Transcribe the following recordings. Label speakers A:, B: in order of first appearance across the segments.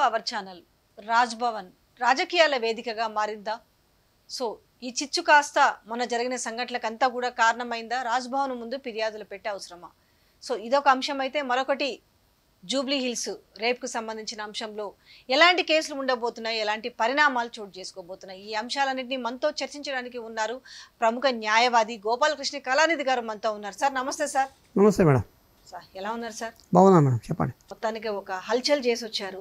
A: Our channel Raj Bhavan రాజకీయాల వేదికగా మారిందా సో ఈ చిచ్చు కాస్త మొన్న జరిగిన సంఘటనలకంతా కూడా కారణమైందా రాజ్ భవన్ ముందు ఫిర్యాదులు పెట్టే అవసరమా సో ఇదొక అంశం అయితే మరొకటి జూబ్లీ హిల్స్ రేప్కు సంబంధించిన అంశంలో ఎలాంటి కేసులు ఉండబోతున్నాయి ఎలాంటి పరిణామాలు చోటు చేసుకోబోతున్నాయి ఈ అంశాలన్నింటినీ మనతో చర్చించడానికి ఉన్నారు ప్రముఖ న్యాయవాది గోపాలకృష్ణ కళానిధి గారు మనతో ఉన్నారు సార్ నమస్తే సార్
B: నమస్తే మేడం
A: సార్ ఎలా ఉన్నారు సార్
B: బాగున్నా మేడం చెప్పండి
A: మొత్తానికి ఒక హల్చల్ చేసి వచ్చారు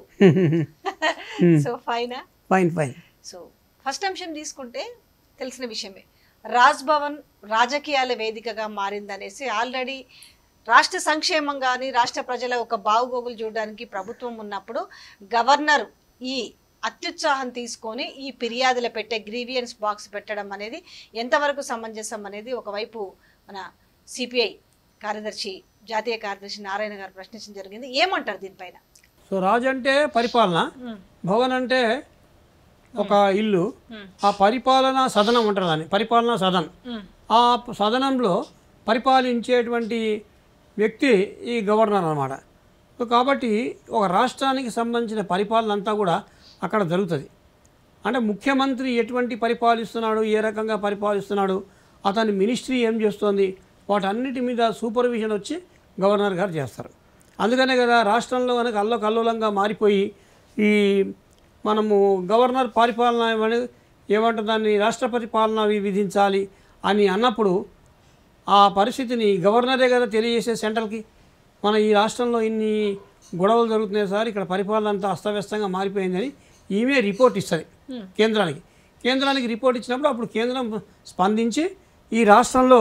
A: సో ఫైనా
B: ఫైన్ ఫైన్
A: సో ఫస్ట్ అంశం తీసుకుంటే తెలిసిన విషయమే రాజ్ భవన్ రాజకీయాల వేదికగా మారిందనేసి ఆల్రెడీ రాష్ట్ర సంక్షేమం కానీ రాష్ట్ర ప్రజల ఒక బావుగోగులు చూడడానికి ప్రభుత్వం ఉన్నప్పుడు గవర్నర్ ఈ అత్యుత్సాహం తీసుకొని ఈ ఫిర్యాదులు పెట్టే గ్రీవియన్స్ బాక్స్ పెట్టడం అనేది ఎంతవరకు సమంజసం అనేది ఒకవైపు మన సిపిఐ కార్యదర్శి జాతీయ కార్యదర్శి నారాయణ గారు ప్రశ్నించడం జరిగింది ఏమంటారు దీనిపైన
B: సో రాజు అంటే పరిపాలన భవన్ అంటే ఒక ఇల్లు ఆ పరిపాలన సదనం ఉంటుంది దాన్ని పరిపాలనా సదన్ ఆ సదనంలో పరిపాలించేటువంటి వ్యక్తి ఈ గవర్నర్ అన్నమాట సో కాబట్టి ఒక రాష్ట్రానికి సంబంధించిన పరిపాలన అంతా కూడా అక్కడ జరుగుతుంది అంటే ముఖ్యమంత్రి ఎటువంటి పరిపాలిస్తున్నాడు ఏ రకంగా పరిపాలిస్తున్నాడు అతని మినిస్ట్రీ ఏం చేస్తోంది వాటన్నిటి మీద సూపర్విజన్ వచ్చి గవర్నర్ గారు చేస్తారు అందుకనే కదా రాష్ట్రంలో కనుక అల్లకల్లోలంగా మారిపోయి ఈ మనము గవర్నర్ పరిపాలన ఏమని ఏమంటారు దాన్ని రాష్ట్రపతి పాలన వి- విధించాలి అని అన్నప్పుడు ఆ పరిస్థితిని గవర్నరే కదా తెలియజేసే సెంట్రల్కి మన ఈ రాష్ట్రంలో ఇన్ని గొడవలు జరుగుతున్నాయి సార్ ఇక్కడ పరిపాలన అంతా అస్తవ్యస్తంగా మారిపోయిందని ఈమె రిపోర్ట్ ఇస్తుంది కేంద్రానికి కేంద్రానికి రిపోర్ట్ ఇచ్చినప్పుడు అప్పుడు కేంద్రం స్పందించి ఈ రాష్ట్రంలో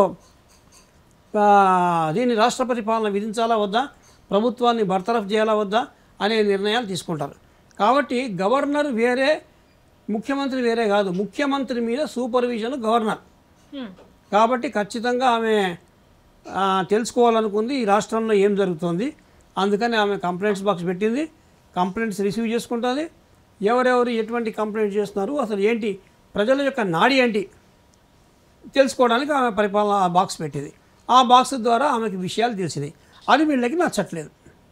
B: ఆ, దీన్ని రాష్ట్రపతి పాలన విధించాలా వద్దా ప్రభుత్వాన్ని బర్తరఫ్ చేయాలా వద్దా అనే నిర్ణయాలు తీసుకుంటారు కాబట్టి గవర్నర్ వేరే ముఖ్యమంత్రి వేరే కాదు ముఖ్యమంత్రి మీద సూపర్విజన్ గవర్నర్ కాబట్టి ఖచ్చితంగా ఆమె ఆ, తెలుసుకోవాలనుకుంది ఈ రాష్ట్రంలో ఏం జరుగుతుంది అందుకని ఆమె కంప్లైంట్స్ బాక్స్ పెట్టింది కంప్లైంట్స్ రిసీవ్ చేసుకుంటుంది ఎవరెవరు ఎటువంటి కంప్లైంట్ చేస్తున్నారు అసలు ఏంటి ప్రజల యొక్క నాడి ఏంటి తెలుసుకోవడానికి ఆమె పరిపాలన ఆ బాక్స్ పెట్టింది ఆ బాక్స్ ద్వారా ఆమెకి విషయాలు తెలిసినాయి అది వీళ్ళకి నచ్చట్లేదు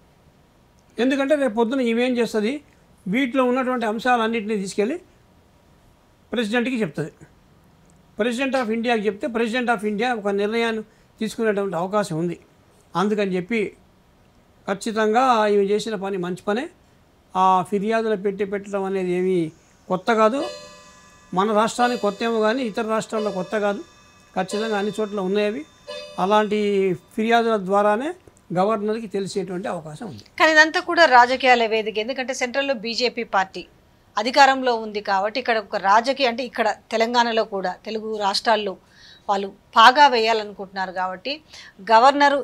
B: ఎందుకంటే రేపు పొద్దున ఈమెం చేస్తుంది వీటిలో ఉన్నటువంటి అంశాలన్నింటినీ తీసుకెళ్ళి ప్రెసిడెంట్కి చెప్తుంది ప్రెసిడెంట్ ఆఫ్ ఇండియాకి చెప్తే ప్రెసిడెంట్ ఆఫ్ ఇండియా ఒక నిర్ణయాన్ని తీసుకునేటువంటి అవకాశం ఉంది అందుకని చెప్పి ఖచ్చితంగా ఇవి చేసిన పని మంచి పనే ఆ ఫిర్యాదులు పెట్టి పెట్టడం అనేది ఏమీ కొత్త కాదు మన రాష్ట్రానికి కొత్త ఏమో కానీ ఇతర రాష్ట్రాల్లో కొత్త కాదు ఖచ్చితంగా అన్ని చోట్ల ఉన్నాయి అవి అలాంటి ఫిర్యాదుల ద్వారానే గవర్నర్కి తెలిసేటువంటి అవకాశం ఉంది
A: కానీ ఇదంతా కూడా రాజకీయాల వేదిక ఎందుకంటే సెంట్రల్లో బీజేపీ పార్టీ అధికారంలో ఉంది కాబట్టి ఇక్కడ ఒక రాజకీయ అంటే ఇక్కడ తెలంగాణలో కూడా తెలుగు రాష్ట్రాల్లో వాళ్ళు పాగా వేయాలనుకుంటున్నారు కాబట్టి గవర్నరు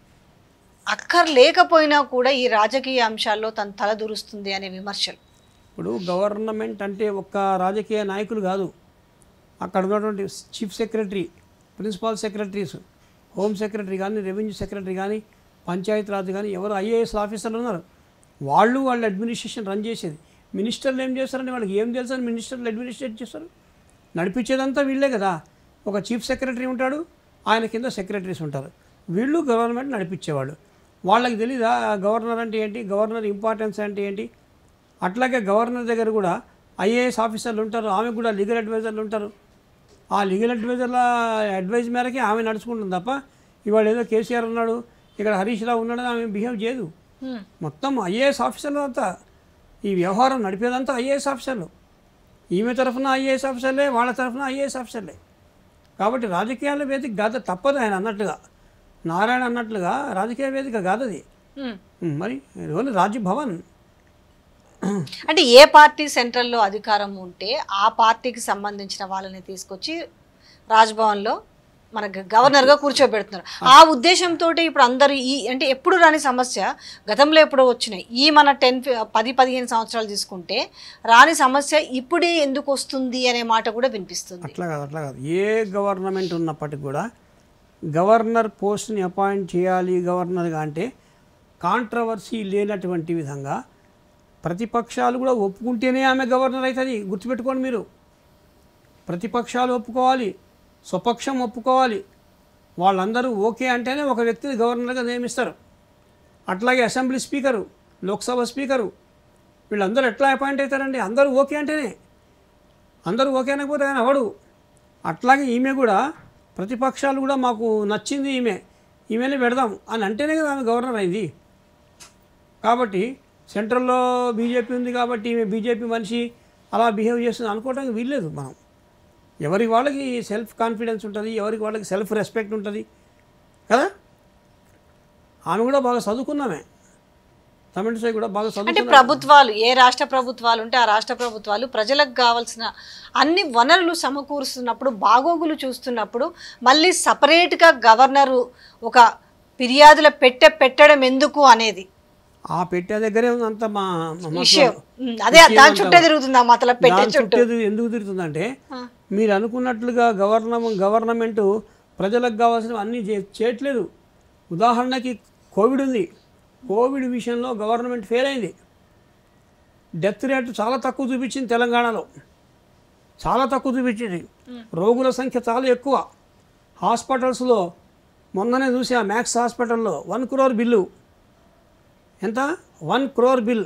A: అక్కర్ లేకపోయినా కూడా ఈ రాజకీయ అంశాల్లో తను తలదూరుస్తుంది అనే విమర్శలు
B: ఇప్పుడు గవర్నమెంట్ అంటే ఒక్క రాజకీయ నాయకులు కాదు అక్కడ ఉన్నటువంటి chief secretary principal secretaries home secretary కానీ రెవెన్యూ సెక్రటరీ కానీ పంచాయత్ రాజ్ కానీ ఎవరు ఐఏఎస్ ఆఫీసర్లు ఉన్నారు వాళ్ళు వాళ్ళ అడ్మినిస్ట్రేషన్ రన్ చేసేది మినిస్టర్లు ఏం చేస్తారంటే వాళ్ళకి ఏం తెలుసు అని మినిస్టర్లు అడ్మినిస్ట్రేట్ చేస్తారు నడిపించేదంతా వీళ్ళే కదా ఒక చీఫ్ సెక్రటరీ ఉంటాడు ఆయన కింద సెక్రటరీస్ ఉంటారు వీళ్ళు గవర్నమెంట్ నడిపించేవాళ్ళు వాళ్ళకి తెలీదా గవర్నర్ అంటే ఏంటి గవర్నర్ ఇంపార్టెన్స్ అంటే ఏంటి అట్లాగే గవర్నర్ దగ్గర కూడా ఐఏఎస్ ఆఫీసర్లు ఉంటారు ఆమె కూడా లీగల్ అడ్వైజర్లు ఉంటారు ఆ లీగల్ అడ్వైజర్ల అడ్వైజ్ మేరకే ఆమె నడుచుకుంటుంది తప్ప ఇవాళ ఏదో కేసీఆర్ ఉన్నాడు ఇక్కడ హరీష్ రావు ఉన్నాడని ఆమె బిహేవ్ చేయదు మొత్తం ఐఏఎస్ ఆఫీసర్లు అంతా ఈ వ్యవహారం నడిపేదంతా ఐఏఎస్ ఆఫీసర్లు ఈమె తరఫున ఐఏఎస్ ఆఫీసర్లే వాళ్ళ తరఫున ఐఏఎస్ ఆఫీసర్లే కాబట్టి రాజకీయాల వేదిక కాదు తప్పదు ఆయన అన్నట్లుగా నారాయణ అన్నట్లుగా రాజకీయ వేదిక కాదు అది
A: హ్మ్.
B: ఉమ్, మరి ఓన్లీ రాజ్భవన్
A: అంటే ఏ పార్టీ సెంట్రల్లో అధికారం ఉంటే ఆ పార్టీకి సంబంధించిన వాళ్ళని తీసుకొచ్చి రాజ్భవన్లో మన గ- గవర్నర్గా కూర్చోబెడుతున్నారు ఆ ఉద్దేశంతో ఇప్పుడు అందరు ఈ అంటే ఎప్పుడు రాని సమస్య గతంలో ఎప్పుడో వచ్చినాయి ఈ మన టెన్ పది పదిహేను సంవత్సరాలు తీసుకుంటే రాని సమస్య ఇప్పుడే ఎందుకు వస్తుంది అనే మాట కూడా వినిపిస్తుంది
B: అట్లా కాదు అట్లా కాదు ఏ గవర్నమెంట్ ఉన్నప్పటికీ కూడా గవర్నర్ పోస్ట్ని అపాయింట్ చేయాలి గవర్నర్గా అంటే కాంట్రవర్సీ లేనటువంటి విధంగా ప్రతిపక్షాలు కూడా ఒప్పుకుంటేనే ఆమె గవర్నర్ అవుతుంది గుర్తుపెట్టుకోండి మీరు ప్రతిపక్షాలు ఒప్పుకోవాలి స్వపక్షం ఒప్పుకోవాలి వాళ్ళందరూ ఓకే అంటేనే ఒక వ్యక్తిని గవర్నర్గా నియమిస్తారు అట్లాగే అసెంబ్లీ స్పీకరు లోక్సభ స్పీకరు వీళ్ళందరూ ఎట్లా అపాయింట్ అవుతారండి అందరూ ఓకే అంటేనే అందరూ ఓకే అనకపోతే ఆయన అవడు అట్లాగే ఈమె కూడా ప్రతిపక్షాలు కూడా మాకు నచ్చింది ఈమె ఈమెనే పెడదాం అని అంటేనే కదా ఆమె గవర్నర్ అయింది కాబట్టి సెంట్రల్లో బీజేపీ ఉంది కాబట్టి ఈమె బీజేపీ మనిషి అలా బిహేవ్ చేస్తుంది అనుకోవడానికి వీల్లేదు మనం ఎవరికి వాళ్ళకి సెల్ఫ్ కాన్ఫిడెన్స్ ఉంటుంది ఎవరికి వాళ్ళకి సెల్ఫ్ రెస్పెక్ట్ ఉంటుంది కదా ఆమె కూడా బాగా చదువుకున్నామే తమిళసై కూడా బాగా
A: అంటే
B: చదువుకున్నా
A: ప్రభుత్వాలు ఏ రాష్ట్ర ప్రభుత్వాలు ఉంటే ఆ రాష్ట్ర ప్రభుత్వాలు ప్రజలకు కావాల్సిన అన్ని వనరులు సమకూరుస్తున్నప్పుడు బాగోగులు చూస్తున్నప్పుడు మళ్ళీ సపరేట్గా గవర్నరు ఒక ఫిర్యాదుల పెట్టె పెట్టడం ఎందుకు అనేది
B: ఆ పెట్టే దగ్గరే ఉంది అంత మా మా
A: విషయం
B: మతలబు.
A: ఉమ్, అదే దాని చుట్టే తిరుగుతుంది ఆ మతల పెట్టె
B: దాని
A: చుట్టూ
B: చుట్టూ ఎందుకు తిరుగుతుందంటే
A: ఆ.
B: మీరు అనుకున్నట్లుగా గవర్నమ గవర్నమెంట్ ప్రజలకు కావాల్సిన అన్నీ చే- చేయట్లేదు ఉదాహరణకి కోవిడ్ ఉంది కోవిడ్ విషయంలో గవర్నమెంట్ ఫెయిల్ అయింది డెత్ రేట్ చాలా తక్కువ చూపించింది తెలంగాణలో చాలా తక్కువ చూపించింది రోగుల సంఖ్య చాలా ఎక్కువ హాస్పిటల్స్లో మొన్ననే చూసా మ్యాక్స్ హాస్పిటల్లో వన్ క్రోర్ బిల్లు ఎంత one crore bill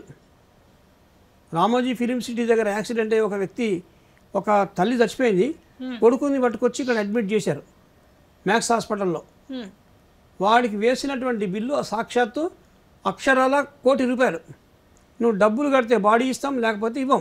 B: Ramoji film city దగ్గర యాక్సిడెంట్ అయ్యి ఒక వ్యక్తి ఒక తల్లి చచ్చిపోయింది కొడుకుని పట్టుకొచ్చి ఇక్కడ అడ్మిట్ చేశారు మ్యాక్స్ హాస్పిటల్లో
A: ఉమ్,
B: వాడికి వేసినటువంటి బిల్లు సాక్షాత్తు అక్షరాల కోటి రూపాయలు నువ్వు డబ్బులు కడితే బాడీ ఇస్తాం లేకపోతే ఇవ్వం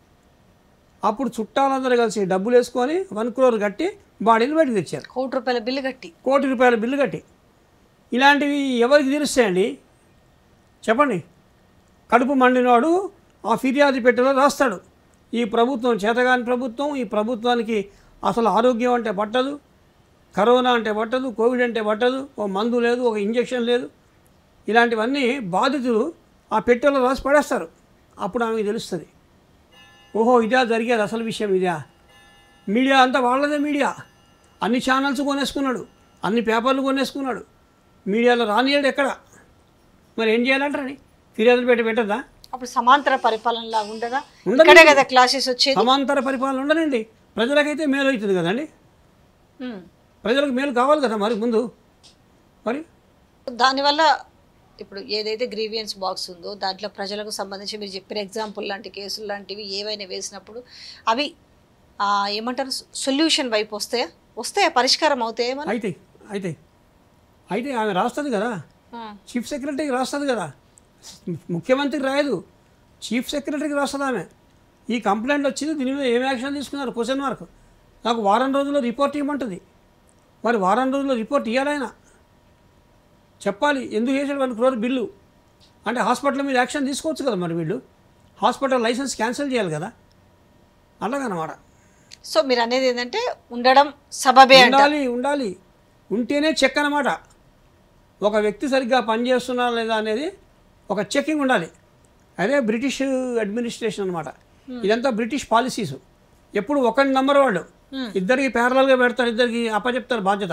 B: అప్పుడు చుట్టాలందరూ కలిసి డబ్బులు వేసుకొని వన్ క్రోర్ కట్టి బాడీని బయటకు తెచ్చారు
A: కోటి రూపాయల బిల్లు కట్టి
B: కోటి రూపాయల బిల్లు కట్టి ఇలాంటివి ఎవరికి తెలుస్తాయండి చెప్పండి కడుపు మండినవాడు ఆ ఫిర్యాదు పెట్టెలో రాస్తాడు ఈ ప్రభుత్వం చేతగాని ప్రభుత్వం ఈ ప్రభుత్వానికి అసలు ఆరోగ్యం అంటే పట్టదు కరోనా అంటే పట్టదు కోవిడ్ అంటే పట్టదు ఓ మందు లేదు ఒక ఇంజెక్షన్ లేదు ఇలాంటివన్నీ బాధితులు ఆ పెట్టెలో రాసి పడేస్తారు అప్పుడు ఆమెకు తెలుస్తుంది ఓహో ఇదా జరిగేది అసలు విషయం ఇదా మీడియా అంతా వాళ్ళదే మీడియా అన్ని ఛానల్స్ కొనేసుకున్నాడు అన్ని పేపర్లు కొనేసుకున్నాడు మీడియాలో రానియాడు ఎక్కడ మరి ఏం చేయాలంటారని ఫిర్యాదులు పెట్టి పెట్టదా
A: అప్పుడు సమాంతర పరిపాలన లాగా ఉండదా
B: ఉండదు.
A: ఇక్కడే కదా క్లాసెస్ వచ్చేది
B: సమాంతర పరిపాలన ఉండనండి ప్రజలకైతే మేలు అవుతుంది కదండి
A: ఉమ్.
B: ప్రజలకు మేలు కావాలి కదా మరి ముందు మరి
A: దానివల్ల ఇప్పుడు ఏదైతే గ్రీవియన్స్ బాక్స్ ఉందో దాంట్లో ప్రజలకు సంబంధించి మీరు చెప్పిన ఎగ్జాంపుల్ లాంటి కేసులు లాంటివి ఏవైనా వేసినప్పుడు అవి ఆ, ఏమంటారు సొల్యూషన్ వైపు వస్తాయా వస్తాయా పరిష్కారం అవుతాయా మరి
B: అయితే అయితే అయితే ఆమె రాస్తుంది కదా చీఫ్ సెక్రటరీకి రాస్తుంది కదా ముఖ్యమంత్రికి రాయదు చీఫ్ సెక్రటరీకి రాస్తుంది ఆమె ఈ కంప్లైంట్ వచ్చింది దీని మీద ఏం యాక్షన్ తీసుకున్నారు క్వశ్చన్ మార్క్ నాకు వారం రోజుల్లో రిపోర్ట్ ఇవ్వమంటుంది మరి వారం రోజుల్లో రిపోర్ట్ ఇవ్వాలైనా చెప్పాలి ఎందుకు చేశాడు వన్ క్రోర్ బిల్లు అంటే హాస్పిటల్ మీద యాక్షన్ తీసుకోవచ్చు కదా మరి వీళ్ళు హాస్పిటల్ లైసెన్స్ క్యాన్సిల్ చేయాలి కదా అలాగనమాట
A: సో మీరు అనేది ఏంటంటే ఉండడం సబబే అంట
B: ఉండాలి ఉండాలి ఉంటేనే చెక్ అన్నమాట ఒక వ్యక్తి సరిగ్గా పనిచేస్తున్నారా లేదా అనేది ఒక చెకింగ్ ఉండాలి అదే బ్రిటిష్ అడ్మినిస్ట్రేషన్ అనమాట ఇదంతా బ్రిటిష్ పాలసీస్ ఎప్పుడు ఒకటి నంబర్ వాళ్ళు ఇద్దరికి ప్యారలల్గా పెడతారు ఇద్దరికి అప్పచెప్తారు బాధ్యత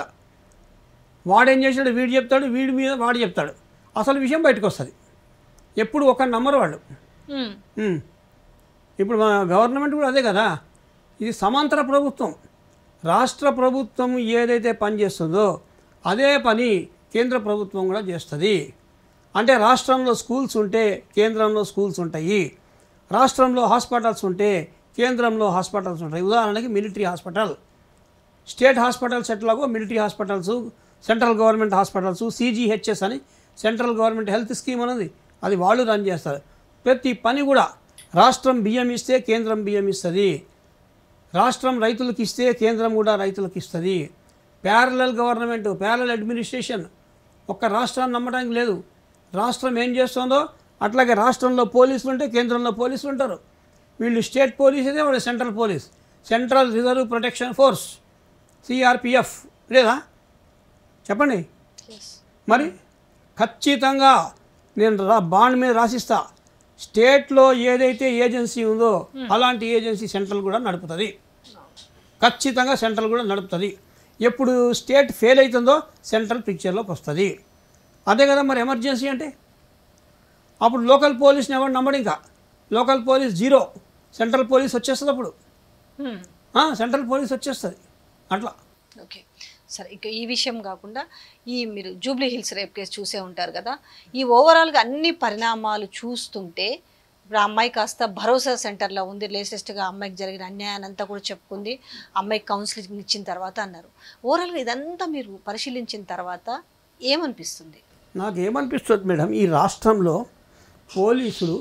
B: వాడేం చేశాడు వీడు చెప్తాడు వీడి మీద వాడు చెప్తాడు అసలు విషయం బయటకు వస్తుంది ఎప్పుడు ఒక నంబర్ వాళ్ళు
A: ఉమ్.
B: ఉమ్. ఇప్పుడు మన గవర్నమెంట్ కూడా అదే కదా ఇది సమాంతర ప్రభుత్వం రాష్ట్ర ప్రభుత్వం ఏదైతే పని చేస్తుందో అదే పని కేంద్ర ప్రభుత్వం కూడా చేస్తుంది అంటే రాష్ట్రంలో స్కూల్స్ ఉంటే కేంద్రంలో స్కూల్స్ ఉంటాయి రాష్ట్రంలో హాస్పిటల్స్ ఉంటే కేంద్రంలో హాస్పిటల్స్ ఉంటాయి ఉదాహరణకి మిలిటరీ హాస్పిటల్ స్టేట్ హాస్పిటల్స్ ఎట్లాగో military hospitals central government hospitals CGHS అని సెంట్రల్ గవర్నమెంట్ హెల్త్ స్కీమ్ అనేది అది వాళ్ళు రన్ చేస్తారు ప్రతి పని కూడా రాష్ట్రం బియ్యం ఇస్తే కేంద్రం బియ్యం ఇస్తుంది రాష్ట్రం రైతులకు ఇస్తే కేంద్రం కూడా రైతులకు ఇస్తుంది ప్యారలల్ గవర్నమెంట్ ప్యారలల్ అడ్మినిస్ట్రేషన్ ఒక్క రాష్ట్రాన్ని నమ్మడానికి లేదు రాష్ట్రం ఏం చేస్తుందో అట్లాగే రాష్ట్రంలో పోలీసులు ఉంటే కేంద్రంలో పోలీసులు ఉంటారు వీళ్ళు స్టేట్ పోలీస్ అయితే వాళ్ళు central police central reserve protection force CRPF లేదా చెప్పండి
A: Yes.
B: మరి ఖచ్చితంగా నేను రా బాండ్ మీద రాసిస్తా స్టేట్లో ఏదైతే ఏజెన్సీ ఉందో అలాంటి ఏజెన్సీ సెంట్రల్ కూడా నడుపుతుంది ఖచ్చితంగా సెంట్రల్ కూడా నడుపుతుంది ఎప్పుడు స్టేట్ ఫెయిల్ అవుతుందో సెంట్రల్ పిక్చర్లోకి వస్తుంది అదే కదా మరి ఎమర్జెన్సీ అంటే అప్పుడు లోకల్ పోలీస్ని ఎవరు నమ్మడు ఇంకా local police zero central police వచ్చేస్తుంది అప్పుడు
A: ఉమ్.
B: ఆ, సెంట్రల్ పోలీస్ వచ్చేస్తుంది అట్లా
A: ఓకే సరే ఇక ఈ విషయం కాకుండా ఈ మీరు జూబ్లీ హిల్స్ రేప్ కేసు చూసే ఉంటారు కదా ఈ ఓవరాల్గా అన్ని పరిణామాలు చూస్తుంటే ఇప్పుడు ఆ అమ్మాయి కాస్త భరోసా సెంటర్లో ఉంది లేటెస్ట్గా అమ్మాయికి జరిగిన అన్యాయాన్ని అంతా కూడా చెప్పుకుంది అమ్మాయికి కౌన్సిలింగ్ ఇచ్చిన తర్వాత అన్నారు ఓవరాల్గా ఇదంతా మీరు పరిశీలించిన తర్వాత ఏమనిపిస్తుంది
B: నాకేమనిపిస్తుంది మేడం ఈ రాష్ట్రంలో పోలీసులు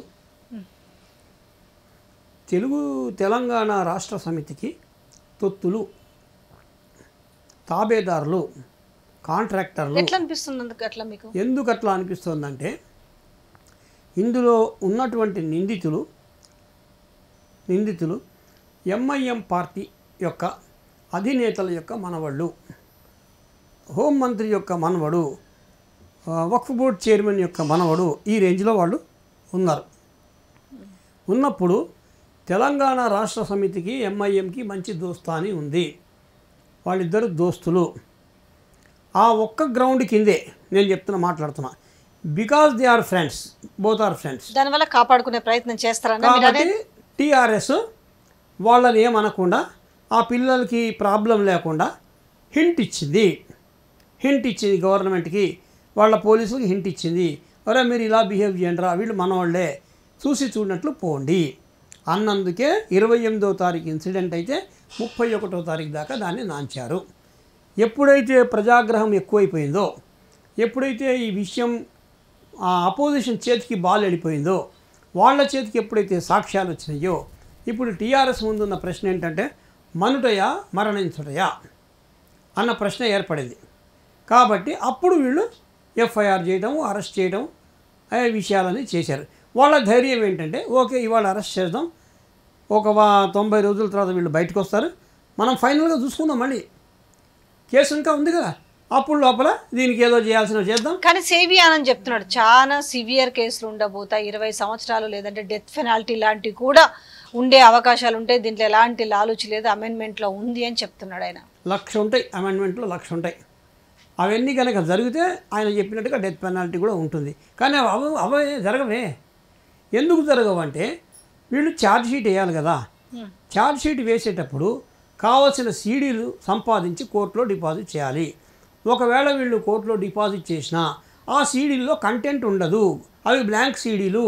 B: తెలుగు తెలంగాణ రాష్ట్ర సమితికి తొత్తులు తాబేదారులు కాంట్రాక్టర్లు
A: ఎట్లా అనిపిస్తుంది అందుకు అట్లా మీకు
B: ఎందుకు అట్లా అనిపిస్తుందంటే ఇందులో ఉన్నటువంటి నిందితులు నిందితులు ఎంఐఎం పార్టీ యొక్క అధినేతల యొక్క మనవళ్ళు హోంమంత్రి యొక్క మనవడు ఆ, వక్ఫ్ బోర్డ్ చైర్మన్ యొక్క మనవడు ఈ రేంజ్లో వాళ్ళు ఉన్నారు ఉన్నప్పుడు తెలంగాణ రాష్ట్ర సమితికి ఎంఐఎంకి మంచి దోస్తాని ఉంది వాళ్ళిద్దరు దోస్తులు ఆ ఒక్క గ్రౌండ్ కిందే నేను చెప్తున్నా మాట్లాడుతున్నా because they are friends both are friends
A: దానివల్ల కాపాడుకునే ప్రయత్నం చేస్తారన్న మీరు
B: కాబట్టి
A: అనేది
B: టీఆర్ఎస్ వాళ్ళని ఏమనకుండా ఆ పిల్లలకి ప్రాబ్లం లేకుండా హింట్ ఇచ్చింది హింట్ ఇచ్చింది గవర్నమెంట్కి వాళ్ళ పోలీసులకి హింట్ ఇచ్చింది అరే మీరు ఇలా బిహేవ్ చేయండిరా వీళ్ళు మనవాళ్ళే చూసి చూడనట్లు పోండి అన్నందుకే ఇరవై ఎనిమిదో తారీఖు ఇన్సిడెంట్ అయితే ముప్పై ఒకటో తారీఖు దాకా దాన్ని నాంచారు ఎప్పుడైతే ప్రజాగ్రహం ఎక్కువైపోయిందో ఎప్పుడైతే ఈ విషయం ఆ అపోజిషన్ చేతికి బాల్ వెళ్ళిపోయిందో వాళ్ళ చేతికి ఎప్పుడైతే సాక్ష్యాలు వచ్చినాయో ఇప్పుడు టీఆర్ఎస్ ముందున్న ప్రశ్న ఏంటంటే మనుటయా మరణించుటయా అన్న ప్రశ్న ఏర్పడింది కాబట్టి అప్పుడు వీళ్ళు ఎఫ్ఐఆర్ చేయడం అరెస్ట్ చేయడం అనే విషయాలని చేశారు వాళ్ళ ధైర్యం ఏంటంటే ఓకే ఇవాళ అరెస్ట్ చేద్దాం ఒక వా- తొంభై రోజుల తర్వాత వీళ్ళు బయటకు వస్తారు మనం ఫైనల్గా చూసుకుందాం మళ్ళీ కేసు ఇంకా ఉంది కదా అప్పుడు లోపల దీనికి ఏదో చేయాల్సిన చేద్దాం
A: కానీ సేవియాన్ అని చెప్తున్నాడు చాలా సివియర్ కేసులు ఉండబోతాయి ఇరవై సంవత్సరాలు లేదంటే డెత్ పెనాల్టీ లాంటివి కూడా ఉండే అవకాశాలు ఉంటాయి దీంట్లో ఎలాంటి లాలూచి లేదు అమెండ్మెంట్లో ఉంది అని చెప్తున్నాడు ఆయన
B: లక్ష ఉంటాయి అమెండ్మెంట్లో లక్ష ఉంటాయి అవన్నీ కనుక జరిగితే ఆయన చెప్పినట్టుగా డెత్ పెనాల్టీ కూడా ఉంటుంది కానీ అవ అవే జరగవే ఎందుకు జరగవంటే వీళ్ళు ఛార్జ్ షీట్ వేయాలి కదా ఛార్జ్ షీట్ వేసేటప్పుడు కావలసిన సీడీలు సంపాదించి కోర్టులో డిపాజిట్ చేయాలి ఒకవేళ వీళ్ళు కోర్టులో డిపాజిట్ చేసినా ఆ సీడీల్లో కంటెంట్ ఉండదు అవి బ్లాంక్ సీడీలు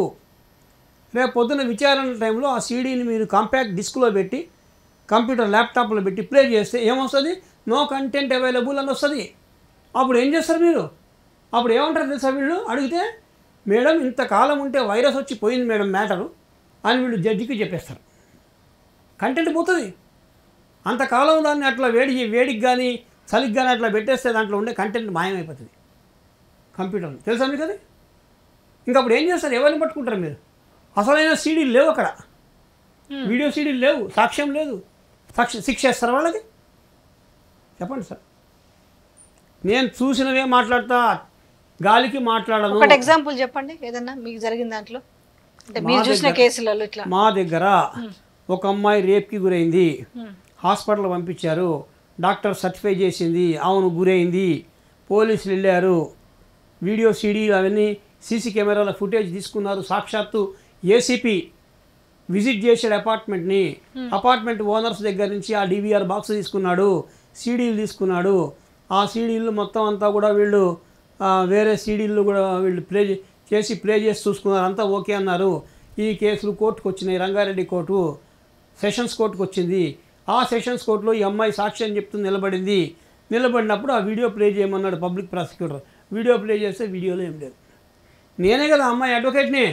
B: రేపు పొద్దున విచారణ టైంలో ఆ సీడీని మీరు కాంపాక్ట్ డిస్క్లో పెట్టి కంప్యూటర్ ల్యాప్టాప్లో పెట్టి ప్లే చేస్తే ఏమొస్తుంది నో కంటెంట్ అవైలబుల్ అని వస్తుంది అప్పుడు ఏం చేస్తారు మీరు అప్పుడు ఏమంటారు తెలుసా వీళ్ళు అడిగితే మేడం ఇంతకాలం ఉంటే వైరస్ వచ్చి పోయింది మేడం మ్యాటరు అని వీళ్ళు జడ్జికి చెప్పేస్తారు కంటెంట్ పోతుంది అంతకాలం దాన్ని అట్లా వేడి వేడికి కానీ చలికి కానీ అట్లా పెట్టేస్తే దాంట్లో ఉండే కంటెంట్ మాయమైపోతుంది కంప్యూటర్లో తెలుసా మీకు అది ఇంకా అప్పుడు ఏం చేస్తారు ఎవరిని పట్టుకుంటారు మీరు అసలైన సీడీలు లేవు అక్కడ వీడియో సీడీలు లేవు సాక్ష్యం లేదు సాక్షి శిక్ష చేస్తారు వాళ్ళకి చెప్పండి సార్ నేను చూసినవే మాట్లాడతా గాలికి మాట్లాడను
A: ఒకటి ఎగ్జాంపుల్ చెప్పండి ఏదన్నా మీకు జరిగిన దాంట్లో అంటే మీరు చూసిన కేసులలో ఇట్లా
B: మా దగ్గర ఒక అమ్మాయి రేప్కి గురైంది హాస్పిటల్ పంపించారు డాక్టర్ సర్టిఫై చేసింది అవును గురైంది పోలీసులు వెళ్ళారు వీడియో సీడీ అవన్నీ సీసీ కెమెరాల ఫుటేజ్ తీసుకున్నారు సాక్షాత్తు ఏసీపీ విజిట్ చేసాడు అపార్ట్మెంట్ని అపార్ట్మెంట్ ఓనర్స్ దగ్గర నుంచి ఆ డివిఆర్ బాక్స్ తీసుకున్నాడు సీడీలు తీసుకున్నాడు ఆ సీడీలు మొత్తం అంతా కూడా వీళ్ళు ఆ, వేరే సీడీలు కూడా వీళ్ళు ప్లే చే- చేసి ప్లే చేసి చూసుకున్నారు అంతా ఓకే అన్నారు ఈ కేసులు కోర్టుకు వచ్చినాయి రంగారెడ్డి కోర్టు సెషన్స్ కోర్టుకు వచ్చింది ఆ సెషన్స్ కోర్టులో ఈ అమ్మాయి సాక్ష్యం చెప్తూ నిలబడింది నిలబడినప్పుడు ఆ వీడియో ప్లే చేయమన్నాడు పబ్లిక్ ప్రాసిక్యూటర్ వీడియో ప్లే చేస్తే వీడియోలో ఏం లేదు నేనే కదా అమ్మాయి అడ్వకేట్ని